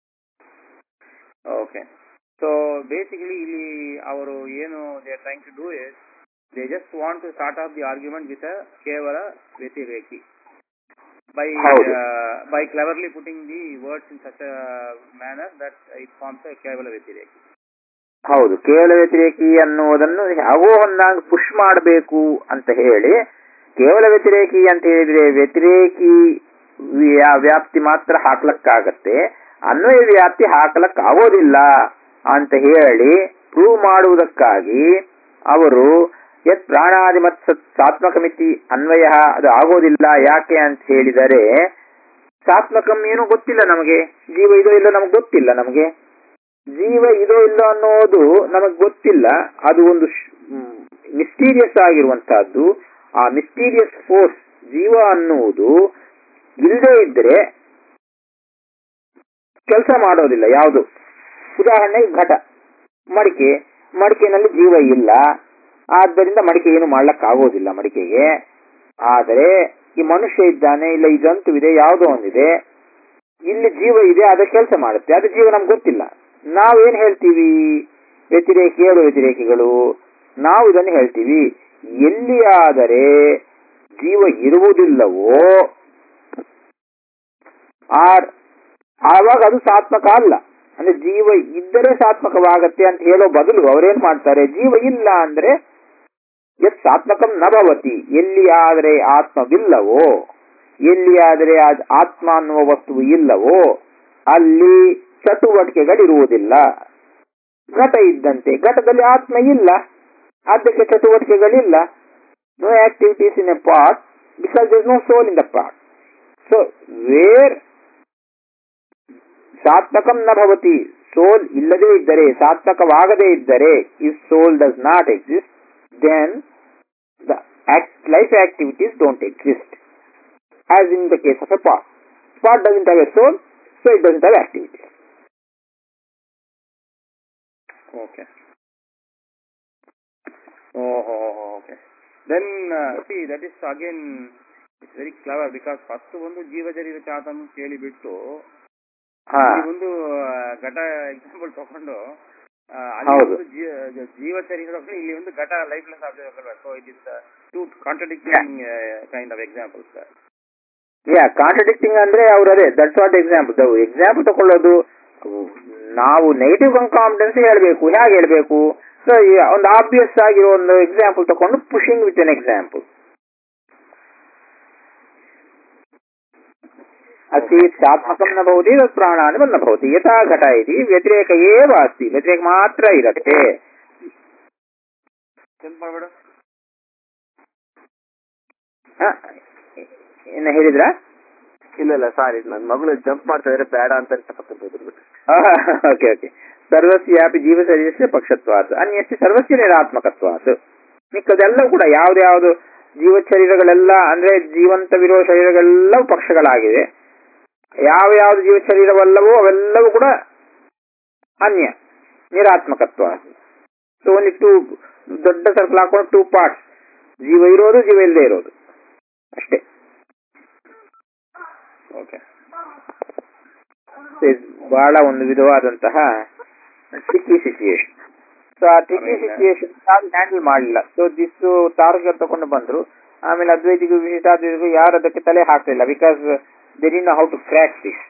ಓಕೆ ಸೊ ಬೇಸಿಕಲಿ ಇಲ್ಲಿ ಅವರು ಏನು they trying to do is they just want to start off the argument with ಕೇವಲ ವ್ಯತಿರೇಕಿ ಬೈ ಹೌದು. By cleverly putting the words in such manner that it forms ಕೇವಲ ವ್ಯತಿರೇಕಿ ಹೌದು ಕೇವಲ ವ್ಯತಿರೇಕಿ ಅನ್ನುವುದನ್ನು ಯಾವೋ ಒಂದಾಗಿ ಪುಷ್ ಮಾಡಬೇಕು ಅಂತ ಹೇಳಿ ಕೇವಲ ವ್ಯತಿರೇಕಿ ಅಂತ ಹೇಳಿದ್ರೆ ವ್ಯತಿರೇಕಿ ವ್ಯಾ- ವ್ಯಾಪ್ತಿ ಮಾತ್ರ ಹಾಕ್ಲಕ್ಕಾಗತ್ತೆ ಅನ್ವಯ ವ್ಯಾಪ್ತಿ ಹಾಕ್ಲಕ್ ಆಗೋದಿಲ್ಲ ಅಂತ ಹೇಳಿ ಪ್ರೂವ್ ಮಾಡುವುದಕ್ಕಾಗಿ ಅವರು ಯತ್ ಪ್ರಾಣಾದಿ ಮತ್ ಸಾತ್ಮಕ ಮಿತಿ ಅನ್ವಯ ಅದು ಆಗೋದಿಲ್ಲ ಯಾಕೆ ಅಂತ ಹೇಳಿದರೆ ಸಾತ್ಮಕಂ ಏನೂ ಗೊತ್ತಿಲ್ಲ ನಮಗೆ ಜೀವ ಇದೋ ಇಲ್ಲೋ ನಮಗೆ ಗೊತ್ತಿಲ್ಲ ನಮಗೆ ಜೀವ ಇದೋ ಇಲ್ಲೋ ಅನ್ನೋದು ನಮಗೆ ಗೊತ್ತಿಲ್ಲ ಅದು ಒಂದು ಮಿಸ್ಟೀರಿಯಸ್ ಆಗಿರುವಂತಹದ್ದು ಆ ಮಿಸ್ಟೀರಿಯಸ್ ಫೋರ್ಸ್ ಜೀವ ಅನ್ನುವುದು ಇಲ್ಲದೆ ಇದ್ರೆ ಕೆಲಸ ಮಾಡೋದಿಲ್ಲ ಯಾವುದು ಉದಾಹರಣೆಗೆ ಘಟ ಮಡಿಕೆ ಮಡಿಕೆನಲ್ಲಿ ಜೀವ ಇಲ್ಲ ಆದ್ದರಿಂದ ಮಡಿಕೆ ಏನು ಮಾಡ್ಲಕ್ ಆಗೋದಿಲ್ಲ ಮಡಿಕೆಗೆ ಆದರೆ ಈ ಮನುಷ್ಯ ಇದ್ದಾನೆ ಇಲ್ಲ ಈ ಜಂತುವಿದೆ ಯಾವುದೋ ಒಂದಿದೆ ಇಲ್ಲಿ ಜೀವ ಇದೆ ಅದ ಕೆಲಸ ಮಾಡುತ್ತೆ ಅದು ಜೀವ ನಮ್ಗೆ ಗೊತ್ತಿಲ್ಲ ನಾವೇನ್ ಹೇಳ್ತೀವಿ ವ್ಯತಿರೇಕಿ ಏಳು ವ್ಯತಿರೇಕಿಗಳು ನಾವು ಇದನ್ನು ಹೇಳ್ತೀವಿ ಎಲ್ಲಿಯಾದರೆ ಜೀವ ಇರುವುದಿಲ್ಲವೋ ಆರ್ ಆವಾಗ ಅದು ಸಾತ್ಮಕ ಅಲ್ಲ ಅಂದ್ರೆ ಜೀವ ಇದ್ದರೆ ಸಾತ್ಮಕವಾಗತ್ತೆ ಅಂತ ಹೇಳೋ ಬದಲು ಅವರೇನ್ ಮಾಡ್ತಾರೆ ಜೀವ ಇಲ್ಲ ಅಂದ್ರೆ ಯತ್ ಸಾತ್ಮಕಂ ನ ಭವತಿ ಎಲ್ಲಿ ಆದರೆ ಆತ್ಮವಿಲ್ಲವೋ ಎಲ್ಲಿ ಆದರೆ ಅದ್ ಆತ್ಮ ಅನ್ನುವ ವಸ್ತುವು ಇಲ್ಲವೋ ಅಲ್ಲಿ ಚಟುವಟಿಕೆಗಳಿರುವುದಿಲ್ಲ ಘಟ ಇದ್ದಂತೆ ಘಟದಲ್ಲಿ ಆತ್ಮ ಇಲ್ಲ ಅದಕ್ಕೆ ಚಟುವಟಿಕೆಗಳಿಲ್ಲ no activities in a part because there no soul in the part so where ಸಾತ್ಮಕಂ ನ ಭವತಿ ಸೋಲ್ ಇಲ್ಲದೇ ಇದ್ದರೆ ಸಾತ್ಮಕವಾಗದೇ ಇದ್ದರೆ if soul does not exist then the life activities don't exist as in the case of a pot. Pot doesn't have a soul, so it doesn't have activities. Okay. Oh, oh, oh, okay. Then, uh, see, that is again, it's very clever because first ಒಂದು ಜೀವಜರೀರ ಚಾತಂ ಕೇಳಿಬಿಟ್ಟು ಹಾ ಇಲ್ಲಿ ಒಂದು ಆ, ಘಟ example ತಗೊಂಡು ಆ, ಅಲ್ಲಿ ಹೌದು. ಒಂದು ಜೀ- ಜೀವ ಶರೀರ ತಗೊಂಡು ಇಲ್ಲಿ ಒಂದು ಘಟ lifeless object so it is two contradicting kind of examples yeah contradicting ಅಂದ್ರೆ ಅವ್ರು ಅದೇ ದಟ್ಸ್ ವಾಟ್ ಎಕ್ಸಾಂಪಲ್ ಎಕ್ಸಾಂಪಲ್ ತಗೊಳ್ಳೋದು ನಾವು ನೆಗೆಟಿವ್ ಕಾನ್ಫಿಡೆನ್ಸ್ ಹೇಳ್ಬೇಕು ಹೇಗೆ ಹೇಳ್ಬೇಕು ಸೊ ಒಂದು ಆಬ್ವಿಯಸ್ ಆಗಿರೋ ಒಂದು ಎಕ್ಸಾಂಪಲ್ ತಗೊಂಡು ಪುಷಿಂಗ್ ವಿತ್ ಎನ್ ಎಕ್ಸಾಂಪಲ್ ಅತಿ ಸಾತ್ಮಕಂ ನ ಭವತಿ ತತ್ ಪ್ರಾಣಾನಿ ನ ಭವತಿ ಯಥಾ ಘಟ ಇತಿ ವ್ಯತಿರೇಕ ಏವ ಅಸ್ತಿ ವ್ಯತಿರೇಕ ಮಾತ್ರ ಇರತ್ತೆ ಚೆಂದ ಮಾಡ್ಬೇಡ ಹ? ಇನ್ನ ಹೇಳಿದ್ರಾ ಇಲ್ಲ ಇಲ್ಲ ಸಾರಿ ನನ್ನ ಮಗಳು ಜಂಪ್ ಮಾಡ್ತಾ ಇದ್ರೆ ಬೇಡ ಅಂತ ತಪ್ಪಿದ್ರು ಓಕೆ ಓಕೆ ಸರ್ವಸ್ಯಾಪಿ ಜೀವ ಶರೀರಸ್ಯ ಪಕ್ಷತ್ವಾತ್ ಅನ್ಯಸ್ಯ ಸರ್ವಸ್ಯ ನಿರಾತ್ಮಕತ್ವಾತ್ ಮಿಕ್ಕದೆಲ್ಲವೂ ಕೂಡ ಯಾವ್ದ್ಯಾವ್ದು ಜೀವ ಶರೀರಗಳೆಲ್ಲ ಅಂದ್ರೆ ಜೀವಂತವಿರುವ ಶರೀರಗಳೆಲ್ಲವೂ ಪಕ್ಷಗಳಾಗಿವೆ ಯಾವ ಯಾವ್ದು ಜೀವ ಶರೀರವಲ್ಲವೋ ಅವೆಲ್ಲವೂ ಕೂಡ ಅನ್ಯ ನಿರಾತ್ಮಕತ್ವ ಸೊ ಓನ್ಲಿ ಟೂ ದೊಡ್ಡ ಸರ್ಕಲ್ ಹಾಕೊಂಡು ಟೂ ಪಾರ್ಟ್ಸ್ ಜೀವ ಇರೋದು ಜೀವ ಇಲ್ಲದೆ ಇರೋದು ಅಷ್ಟೇ ಓಕೆ ಬಹಳ ಒಂದು ವಿಧವಾದಂತಹ ಟ್ರಿಕ್ಕಿ ಸಿಚುಯೇಷನ್ ಸೊ ಆ ಟ್ರಿಕ್ಕಿ ಸಿಚುಯೇಷನ್ ಯಾರು ಹ್ಯಾಂಡಲ್ ಮಾಡಲಿಲ್ಲ ಸೊ ದಿಸ್ ತಾರ್ಗೆ ತಗೊಂಡು ಬಂದ್ರು ಆಮೇಲೆ ಅದ್ವೈತಿಗೂ ವಿಶಿಷ್ಟಾದ್ವೈತಿಗೂ ಯಾರು ಅದಕ್ಕೆ ತಲೆ ಹಾಕಲಿಲ್ಲ because they know how to crack this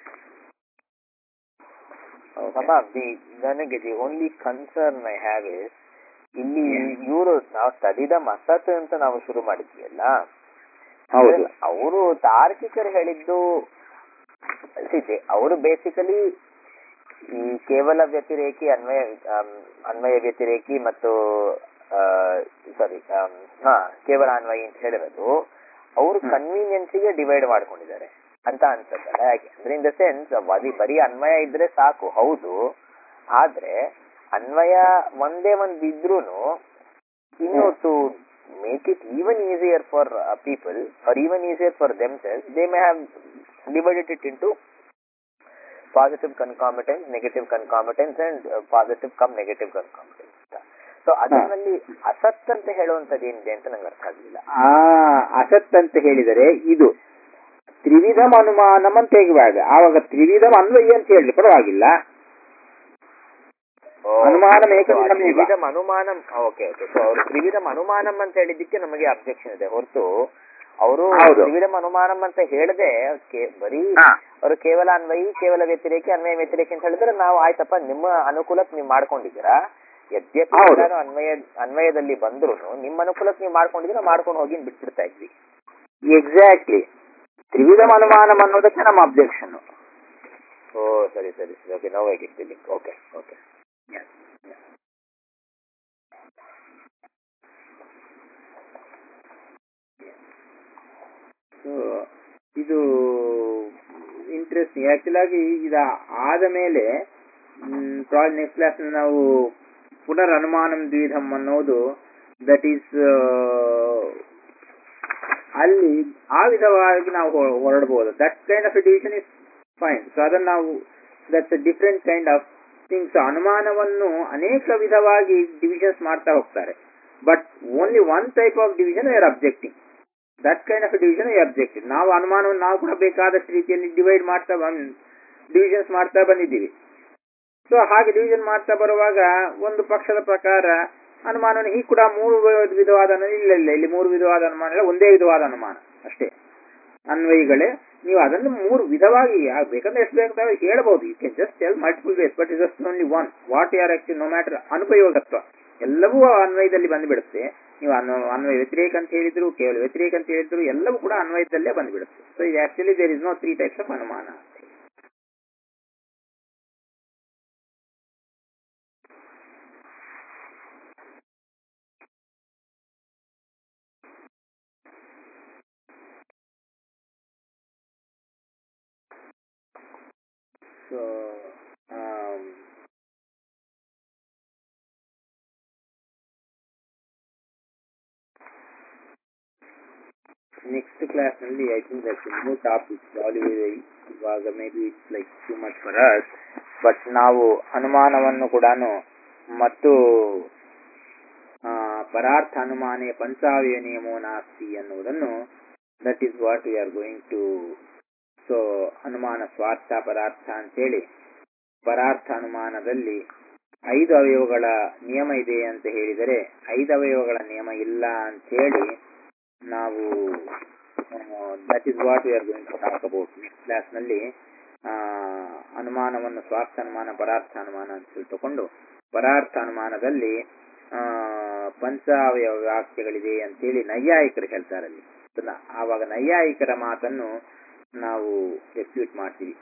Papa, the ನನಗೆ the only concern I have is ಇಲ್ಲಿ ಇವರು ನಾವು ತದಿದ ಮಸತ್ ಅಂತ ನಾವು ಶುರು ಮಾಡಿದ್ವಿ ಅಲ್ಲ ಹೌದು ಅವರು ತಾರ್ಕಿಕರು ಹೇಳಿದ್ದು ಇದೆ ಅವರು ಬೇಸಿಕಲಿ ಈ ಕೇವಲ ವ್ಯತಿರೇಕಿ ಅನ್ವಯ ಆಮ್, ಅನ್ವಯ ವ್ಯತಿರೇಕಿ ಮತ್ತು ಸಾರಿ ಹಾ ಕೇವಲ ಅನ್ವಯಿ ಅಂತ ಹೇಳಿರೋದು ಅವರು ಹ್ಮ್. ಕನ್ವೀನಿಯನ್ಸಿಗೆ ಡಿವೈಡ್ ಮಾಡ್ಕೊಂಡಿದ್ದಾರೆ ಅಂತ ಅನ್ಸುತ್ತಲ್ಲ ಯಾಕೆ ಅಂದ್ರೆ ಇನ್ ದ ಸೆನ್ಸ್ ಬರೀ ಬರೀ ಅನ್ವಯ ಇದ್ರೆ ಸಾಕು ಹೌದು ಆದ್ರೆ ಅನ್ವಯ ಒಂದೇ ಒಂದ್ ಇದ್ರೂನು ಇನ್ನು to make it even easier for people are even easier for themselves they may have divided it into positive concomitance negative concomitance and positive cum negative concomitance ಅಂತ ಸೊ ಅದರಲ್ಲಿ ಅಸತ್ ಅಂತ ಹೇಳುವಂತದ್ದು ಏನಿದೆ ಅಂತ ನಂಗೆ ಅರ್ಥ ಆಗಲಿಲ್ಲ ಆ ಅಸತ್ ಅಂತ ಹೇಳಿದರೆ ಇದು ತ್ರಿವಿಧಂ ಅನುಮಾನಂ ಅಂತ ಹೇಗಬಾರ್ದು ಆವಾಗ ತ್ರಿವಿಧಂ ಅನ್ವಯ ಅಂತ ಹೇಳಿ ಪರವಾಗಿಲ್ಲ ಅನುಮಾನಂ ಏಕವಿಧಂ ಇವ. ತ್ರಿವಿಧಂ ಅನುಮಾನಂ ಓಕೆ ಓಕೆ ಸೊ ಅವರು ತ್ರಿವಿಧಂ ಅನುಮಾನಂ ಅಂತ ಹೇಳಿದ್ದಕ್ಕೆ ನಮಗೆ ಅಬ್ಜೆಕ್ಷನ್ ಇದೆ ಹೊರತು ಅವರು ಹೌದು. ತ್ರಿವಿಧಂ ಅನುಮಾನಂ ಅಂತ ಹೇಳದೆ ಬರೀ ಹಾ. ಅವರು ಕೇವಲ ಅನ್ವಯಿ ಕೇವಲ ವ್ಯತಿರೇಕಿ ಅನ್ವಯ ವ್ಯತಿರೇಕಿ ಅಂತ ಹೇಳಿದ್ರೆ ನಾವು ಆಯ್ತಪ್ಪ ನಿಮ್ಮ ಅನುಕೂಲಕ್ಕೆ ನೀವು ಮಾಡ್ಕೊಂಡಿದ್ದೀರಾ ಯದ್ಯಪಿ ಹೌದು. ಎಲ್ಲಾನು ಅನ್ವಯ ಅನ್ವಯದಲ್ಲಿ ಬಂದ್ರು ನಿಮ್ಮ ಅನುಕೂಲಕ್ಕೆ ನೀವು ಮಾಡ್ಕೊಂಡಿದ್ದೀರಾ ಮಾಡ್ಕೊಂಡು ಹೋಗಿ ಬಿಟ್ಬಿಡ್ತಾ ಇದ್ವಿ ಎಕ್ಸಾಕ್ಟ್ಲಿ ತ್ರಿವಿಧಂ ಅನುಮಾನಂ ಅನ್ನೋದಕ್ಕೆ ನಮ್ಮ ಅಬ್ಜೆಕ್ಷನ್ ಓ ಸರಿ ಸರಿ ಸರಿ okay no I get the link okay okay ಇದು ಇಂಟ್ರೆಸ್ಟಿಂಗ್ ಆಕ್ಚುಲ್ ಆಗಿ ಇದು ಆದ ಮೇಲೆ ನೆಕ್ಸ್ಟ್ ಕ್ಲಾಸ್ ನಾವು ಪುನರ್ ಅನುಮಾನಂ ದ್ವಿಧಂ ಅನ್ನೋದು ದಟ್ ಈಸ್ ಅಲ್ಲಿ ಆ ವಿಧವಾಗಿ ನಾವು ಹೊ- ಹೊರಡಬಹುದು that kind of division is fine so ಅದನ್ನು ನಾವು that's different kind of things ಅನುಮಾನವನ್ನು ಅನೇಕ ವಿಧವಾಗಿ ಡಿವಿಷನ್ಸ್ ಮಾಡ್ತಾ ಹೋಗ್ತಾರೆ but only one type of division are objecting that kind of division I objective ನಾವು ಅನುಮಾನವನ್ನು ನಾವು ಕೂಡ ಬೇಕಾದಷ್ಟು ರೀತಿಯಲ್ಲಿ ಡಿವೈಡ್ ಮಾಡ್ತಾ ಡಿವಿಷನ್ಸ್ ಮಾಡ್ತಾ ಬಂದಿದ್ದೀವಿ ಸೊ ಹಾಗೆ ಡಿವಿಷನ್ ಮಾಡ್ತಾ ಬರುವಾಗ ಒಂದು ಪಕ್ಷದ ಪ್ರಕಾರ ಅನುಮಾನವನ್ನು ಈ ಕೂಡ ಮೂರು ವಿಧವಾದ ಅನು- ಇಲ್ಲ ಇಲ್ಲ ಇಲ್ಲಿ ಮೂರು ವಿಧವಾದ ಅನುಮಾನ ಇಲ್ಲ ಒಂದೇ ವಿಧವಾದ ಅನುಮಾನ ಅಷ್ಟೇ ಅನ್ವಯಿಗಳೇ ನೀವು ಅದನ್ನು ಮೂರು ವಿಧವಾಗಿ ಯಾ- ಬೇಕಂದ್ರೆ ಎಷ್ಟು ಬೇಕಾದ್ರೆ ಹೇಳ್ಬೋದು you can just tell multiple ways but just only one what ಯಾರ್ ಆಕ್ಚುಲಿ ನೋ ಮ್ಯಾಟರ್ ಅನುಪಯೋಗತ್ವ ಎಲ್ಲವೂ ಅನ್ವಯದಲ್ಲಿ ಬಂದುಬಿಡುತ್ತೆ ನೀವು ಅನ್ವ ಅನ್ವಯ ವ್ಯತಿರೇಕ ಅಂತ ಹೇಳಿದ್ರು ಕೇವಲ ವ್ಯತಿರೇಕ ಅಂತ ಹೇಳಿದ್ರು ಎಲ್ಲವೂ ಕೂಡ ಅನ್ವಯದಲ್ಲೇ ಬಂದುಬಿಡುತ್ತೆ ಸೊ ಇದು actually there is no three types of ಅನುಮಾನ ಸೊ ನೆಕ್ಸ್ಟ್ ಕ್ಲಾಸ್ ನಲ್ಲಿ I think that's new topic ಇವಾಗ may be it's like too much for us but ನಾವು ಅನುಮಾನವನ್ನು ಕೂಡ ಮತ್ತು ಆ, ಪರಾರ್ಥ ಅನುಮಾನೇ ಪಂಚಾವಯ ನಿಯಮೋ ನಾಸ್ತಿ ಅನ್ನುವುದನ್ನು that is what we are going to so ಅನುಮಾನ ಸ್ವಾರ್ಥ ಪದಾರ್ಥ ಅಂತೇಳಿ ಪರಾರ್ಥ ಅನುಮಾನದಲ್ಲಿ ಐದು ಅವಯವಗಳ ನಿಯಮ ಇದೆ ಅಂತ ಹೇಳಿದರೆ ಐದು ಅವಯವಗಳ ನಿಯಮ ಇಲ್ಲ ಅಂತ ಹೇಳಿ ನಾವು that is what we are going to talk about next class ನಲ್ಲಿ ಆ, ಅನುಮಾನವನ್ನು ಸ್ವಾರ್ಥ ಅನುಮಾನ ಪರಾರ್ಥ ಅನುಮಾನ ಅಂತ ಹೇಳಿ ತಗೊಂಡು ಪರಾರ್ಥ ಅನುಮಾನದಲ್ಲಿ ಆ, ಪಂಚಾವಯವ ವಾಕ್ಯಗಳಿದೆ ಅಂತೇಳಿ ನೈಯಾಯಿಕರು ಹೇಳ್ತಾರೆ ಅಲ್ಲಿ ಅದನ್ನ ಆವಾಗ ನೈಯಾಯಿಕರ ಮಾತನ್ನು ನಾವು ರೆಸ್ಯೂಟ್ ಮಾಡ್ತೀವಿ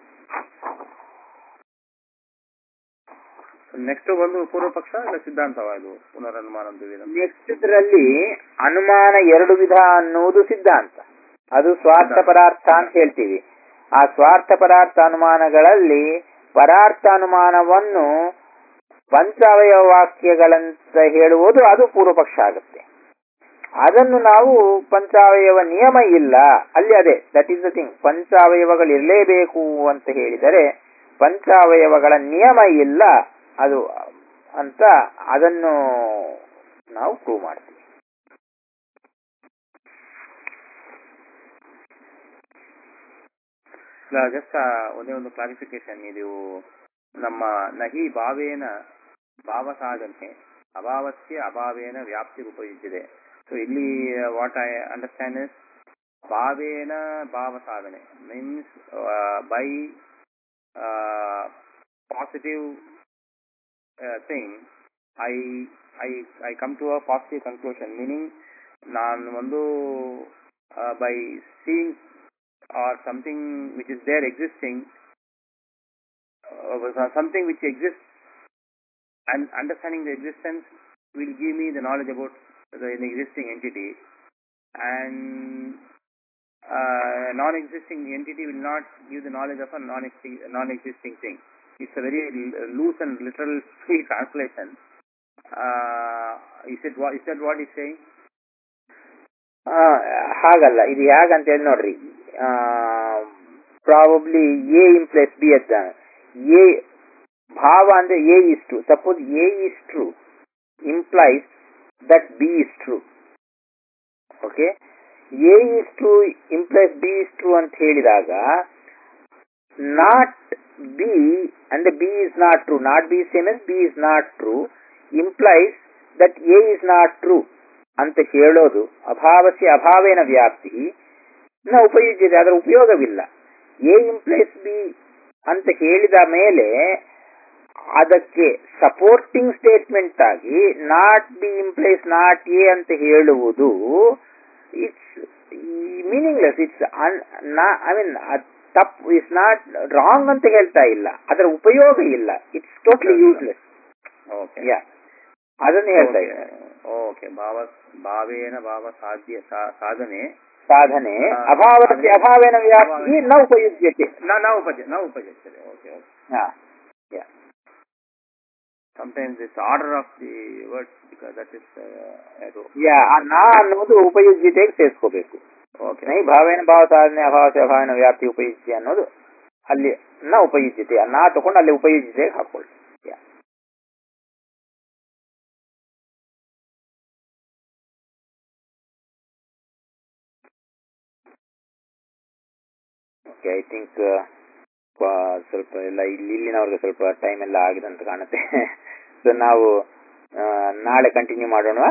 ನೆಕ್ಸ್ಟ್ ಒಂದು ಪೂರ್ವ ಪಕ್ಷ ಇಲ್ಲ ಸಿದ್ಧಾಂತವ ಇದು ಪುನರನುಮಾನ ದ್ವಿವಿಧ ನೆಕ್ಸ್ಟ್ ಇದರಲ್ಲಿ ಅನುಮಾನ ಎರಡು ವಿಧ ಅನ್ನುವುದು ಸಿದ್ಧಾಂತ ಅದು ಸ್ವಾರ್ಥ ಪದಾರ್ಥ ಅಂತ ಹೇಳ್ತೀವಿ ಆ ಸ್ವಾರ್ಥ ಪದಾರ್ಥ ಅನುಮಾನಗಳಲ್ಲಿ ಪರಾರ್ಥ ಅನುಮಾನವನ್ನು ಪಂಚಾವಯವ ವಾಕ್ಯಗಳಂತ ಹೇಳುವುದು ಅದು ಪೂರ್ವ ಪಕ್ಷ ಆಗುತ್ತೆ ಅದನ್ನು ನಾವು ಪಂಚಾವಯವ ನಿಯಮ ಇಲ್ಲ ಅಲ್ಲಿ ಅದೇ ದಟ್ ಈಸ್ ದ ಥಿಂಗ್ ಪಂಚಾವಯವಗಳು ಇರಲೇಬೇಕು ಅಂತ ಹೇಳಿದರೆ ಪಂಚಾವಯವಗಳ ನಿಯಮ ಇಲ್ಲ ಅದು ಅಂತ ಅದನ್ನು ನಾವು ಪ್ರೂವ್ ಮಾಡ್ತೀವಿ ಜಸ್ಟ್ ಒಂದೇ ಒಂದು ಕ್ಲಾರಿಫಿಕೇಶನ್ ಇದು ನಮ್ಮ ನಹಿ ಭಾವೇನ ಭಾವ ಸಾಧನೆ ಅಭಾವಸ್ಯ ಅಭಾವೇನ ವ್ಯಾಪ್ತಿ ಉಪಯುಜ್ಯತೆ ಸೊ ಇಲ್ಲಿ ವಾಟ್ ಐ ಅಂಡರ್ಸ್ಟ್ಯಾಂಡ್ ಇಸ್ ಭಾವೇನ ಭಾವ ಸಾಧನೆ means by positive thing I I I come to a positive conclusion meaning ನಾನು ಒಂದು by seeing or something which is there existing, uh, something which exists and understanding the existence will give me the knowledge about the existing entity and uh, non-existing entity will not give the knowledge of a non-existing, non-existing thing. It's a very l- loose and literal free translation. Uh, is, it what, is that what he's saying? ಆ, ಹಾಗಲ್ಲ ಇದು ಹೇಗಂತ ಹೇಳಿ ನೋಡ್ರಿ probably A implies B ಅಂತ A ಭಾವ ಅಂದ್ರೆ A is true suppose A is true implies that B is true okay A is true implies B is true ಅಂತ ಹೇಳಿದಾಗ ನಾಟ್ ಬಿ ಅಂದ್ರೆ B is not true not B same as B is not true implies that A is not true ಅಂತ ಹೇಳೋದು ಅಭಾವಸ್ಯ ಅಭಾವೇನ ವ್ಯಾಪ್ತಿ ನ ಉಪಯುಜ್ಯತೆ ಅದರ ಉಪಯೋಗವಿಲ್ಲ A implies B ಅಂತ ಹೇಳಿದ ಮೇಲೆ ಅದಕ್ಕೆ ಸಪೋರ್ಟಿಂಗ್ ಸ್ಟೇಟ್ಮೆಂಟ್ ಆಗಿ not B implies not A ಅಂತ ಹೇಳುವುದು it's meaningless it's I mean ತಪ್ಪು ಇಟ್ಸ್ ನಾಟ್ ರಾಂಗ್ ಅಂತ ಹೇಳ್ತಾ ಇಲ್ಲ ಅದರ ಉಪಯೋಗ ಇಲ್ಲ it's totally useless Okay. Yeah ಅದನ್ನು ಹೇಳ್ತಾ ಓಕೆ ಇದ್ದಾರೆ ಓಕೆ ಭಾವ ಭಾವೇನ ಭಾವ ಸಾಧ್ಯ ಸಾ- ಸಾಧನೆ ಸಾಧನೆ ಆ, ಅಭಾವಸ್ಯ ಅದೇ- ಅಭಾವೇನ ವ್ಯಾಪ್ತಿ ನ ಉಪಯುಜ್ಯತೆ ನಾ ನಾವು ಉಪಜ ನಾವು ಉಪಯೋಗಿಸ್ತೇವೆ ಓಕೆ ಓಕೆ ಹಾ sometimes this order of the words because that is uh, ಅದು ಯಾ ಆ ನಾ ಅನ್ನೋದು ಉಪಯುಜ್ಯತೆಗೆ ಸೇರಿಸ್ಕೋಬೇಕು ಓಕೆ ನೈ ಭಾವೇನ ಭಾವ ಸಾಧನೆ ಅಭಾವಸ್ಯ ಅಭಾವೇನ ವ್ಯಾಪ್ತಿ ಉಪಯುಜ್ಯ ಅನ್ನೋದು ಅಲ್ಲಿ ನ ಉಪಯುಜ್ಯತೆ ಆ ನಾ ತಗೊಂಡು ಅಲ್ಲಿ ಉಪಯುಜ್ಯತೆಗೆ ಹಾಕೊಳ್ಳಿ ಯಾ ಓಕೆ ಐ ಥಿಂಕ್ ಸ್ವಲ್ಪ ಎಲ್ಲ ಇಲ್ಲಿ ಇಲ್ಲಿನವ್ರಿಗೆ ಸ್ವಲ್ಪ ಟೈಮ್ ಎಲ್ಲ ಆಗಿದೆ ಅಂತ ಕಾಣುತ್ತೆ ಸೊ ನಾವು ಆ, ನಾಳೆ ಕಂಟಿನ್ಯೂ ಮಾಡೋಣ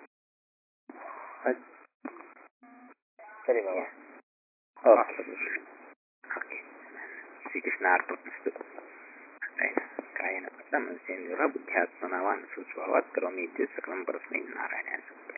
ಸರಿ ಬಾಬಾ ಓಕೆ ಓಕೆ ಶ್ರೀಕೃಷ್ಣ ಅರ್ಪಣಸ್ತು ಕಾಯನ ಮನಸ್ಸೇಂದ್ರ ಬುದ್ಧ್ಯಾತ್ಮನವಾನ್ ಸುಸ್ವವಾತ್ ಕರೋಮಿ ಇತ್ಯುತ್ ಸಕಲಂ ಪರಸ್ಮೈ ನಾರಾಯಣ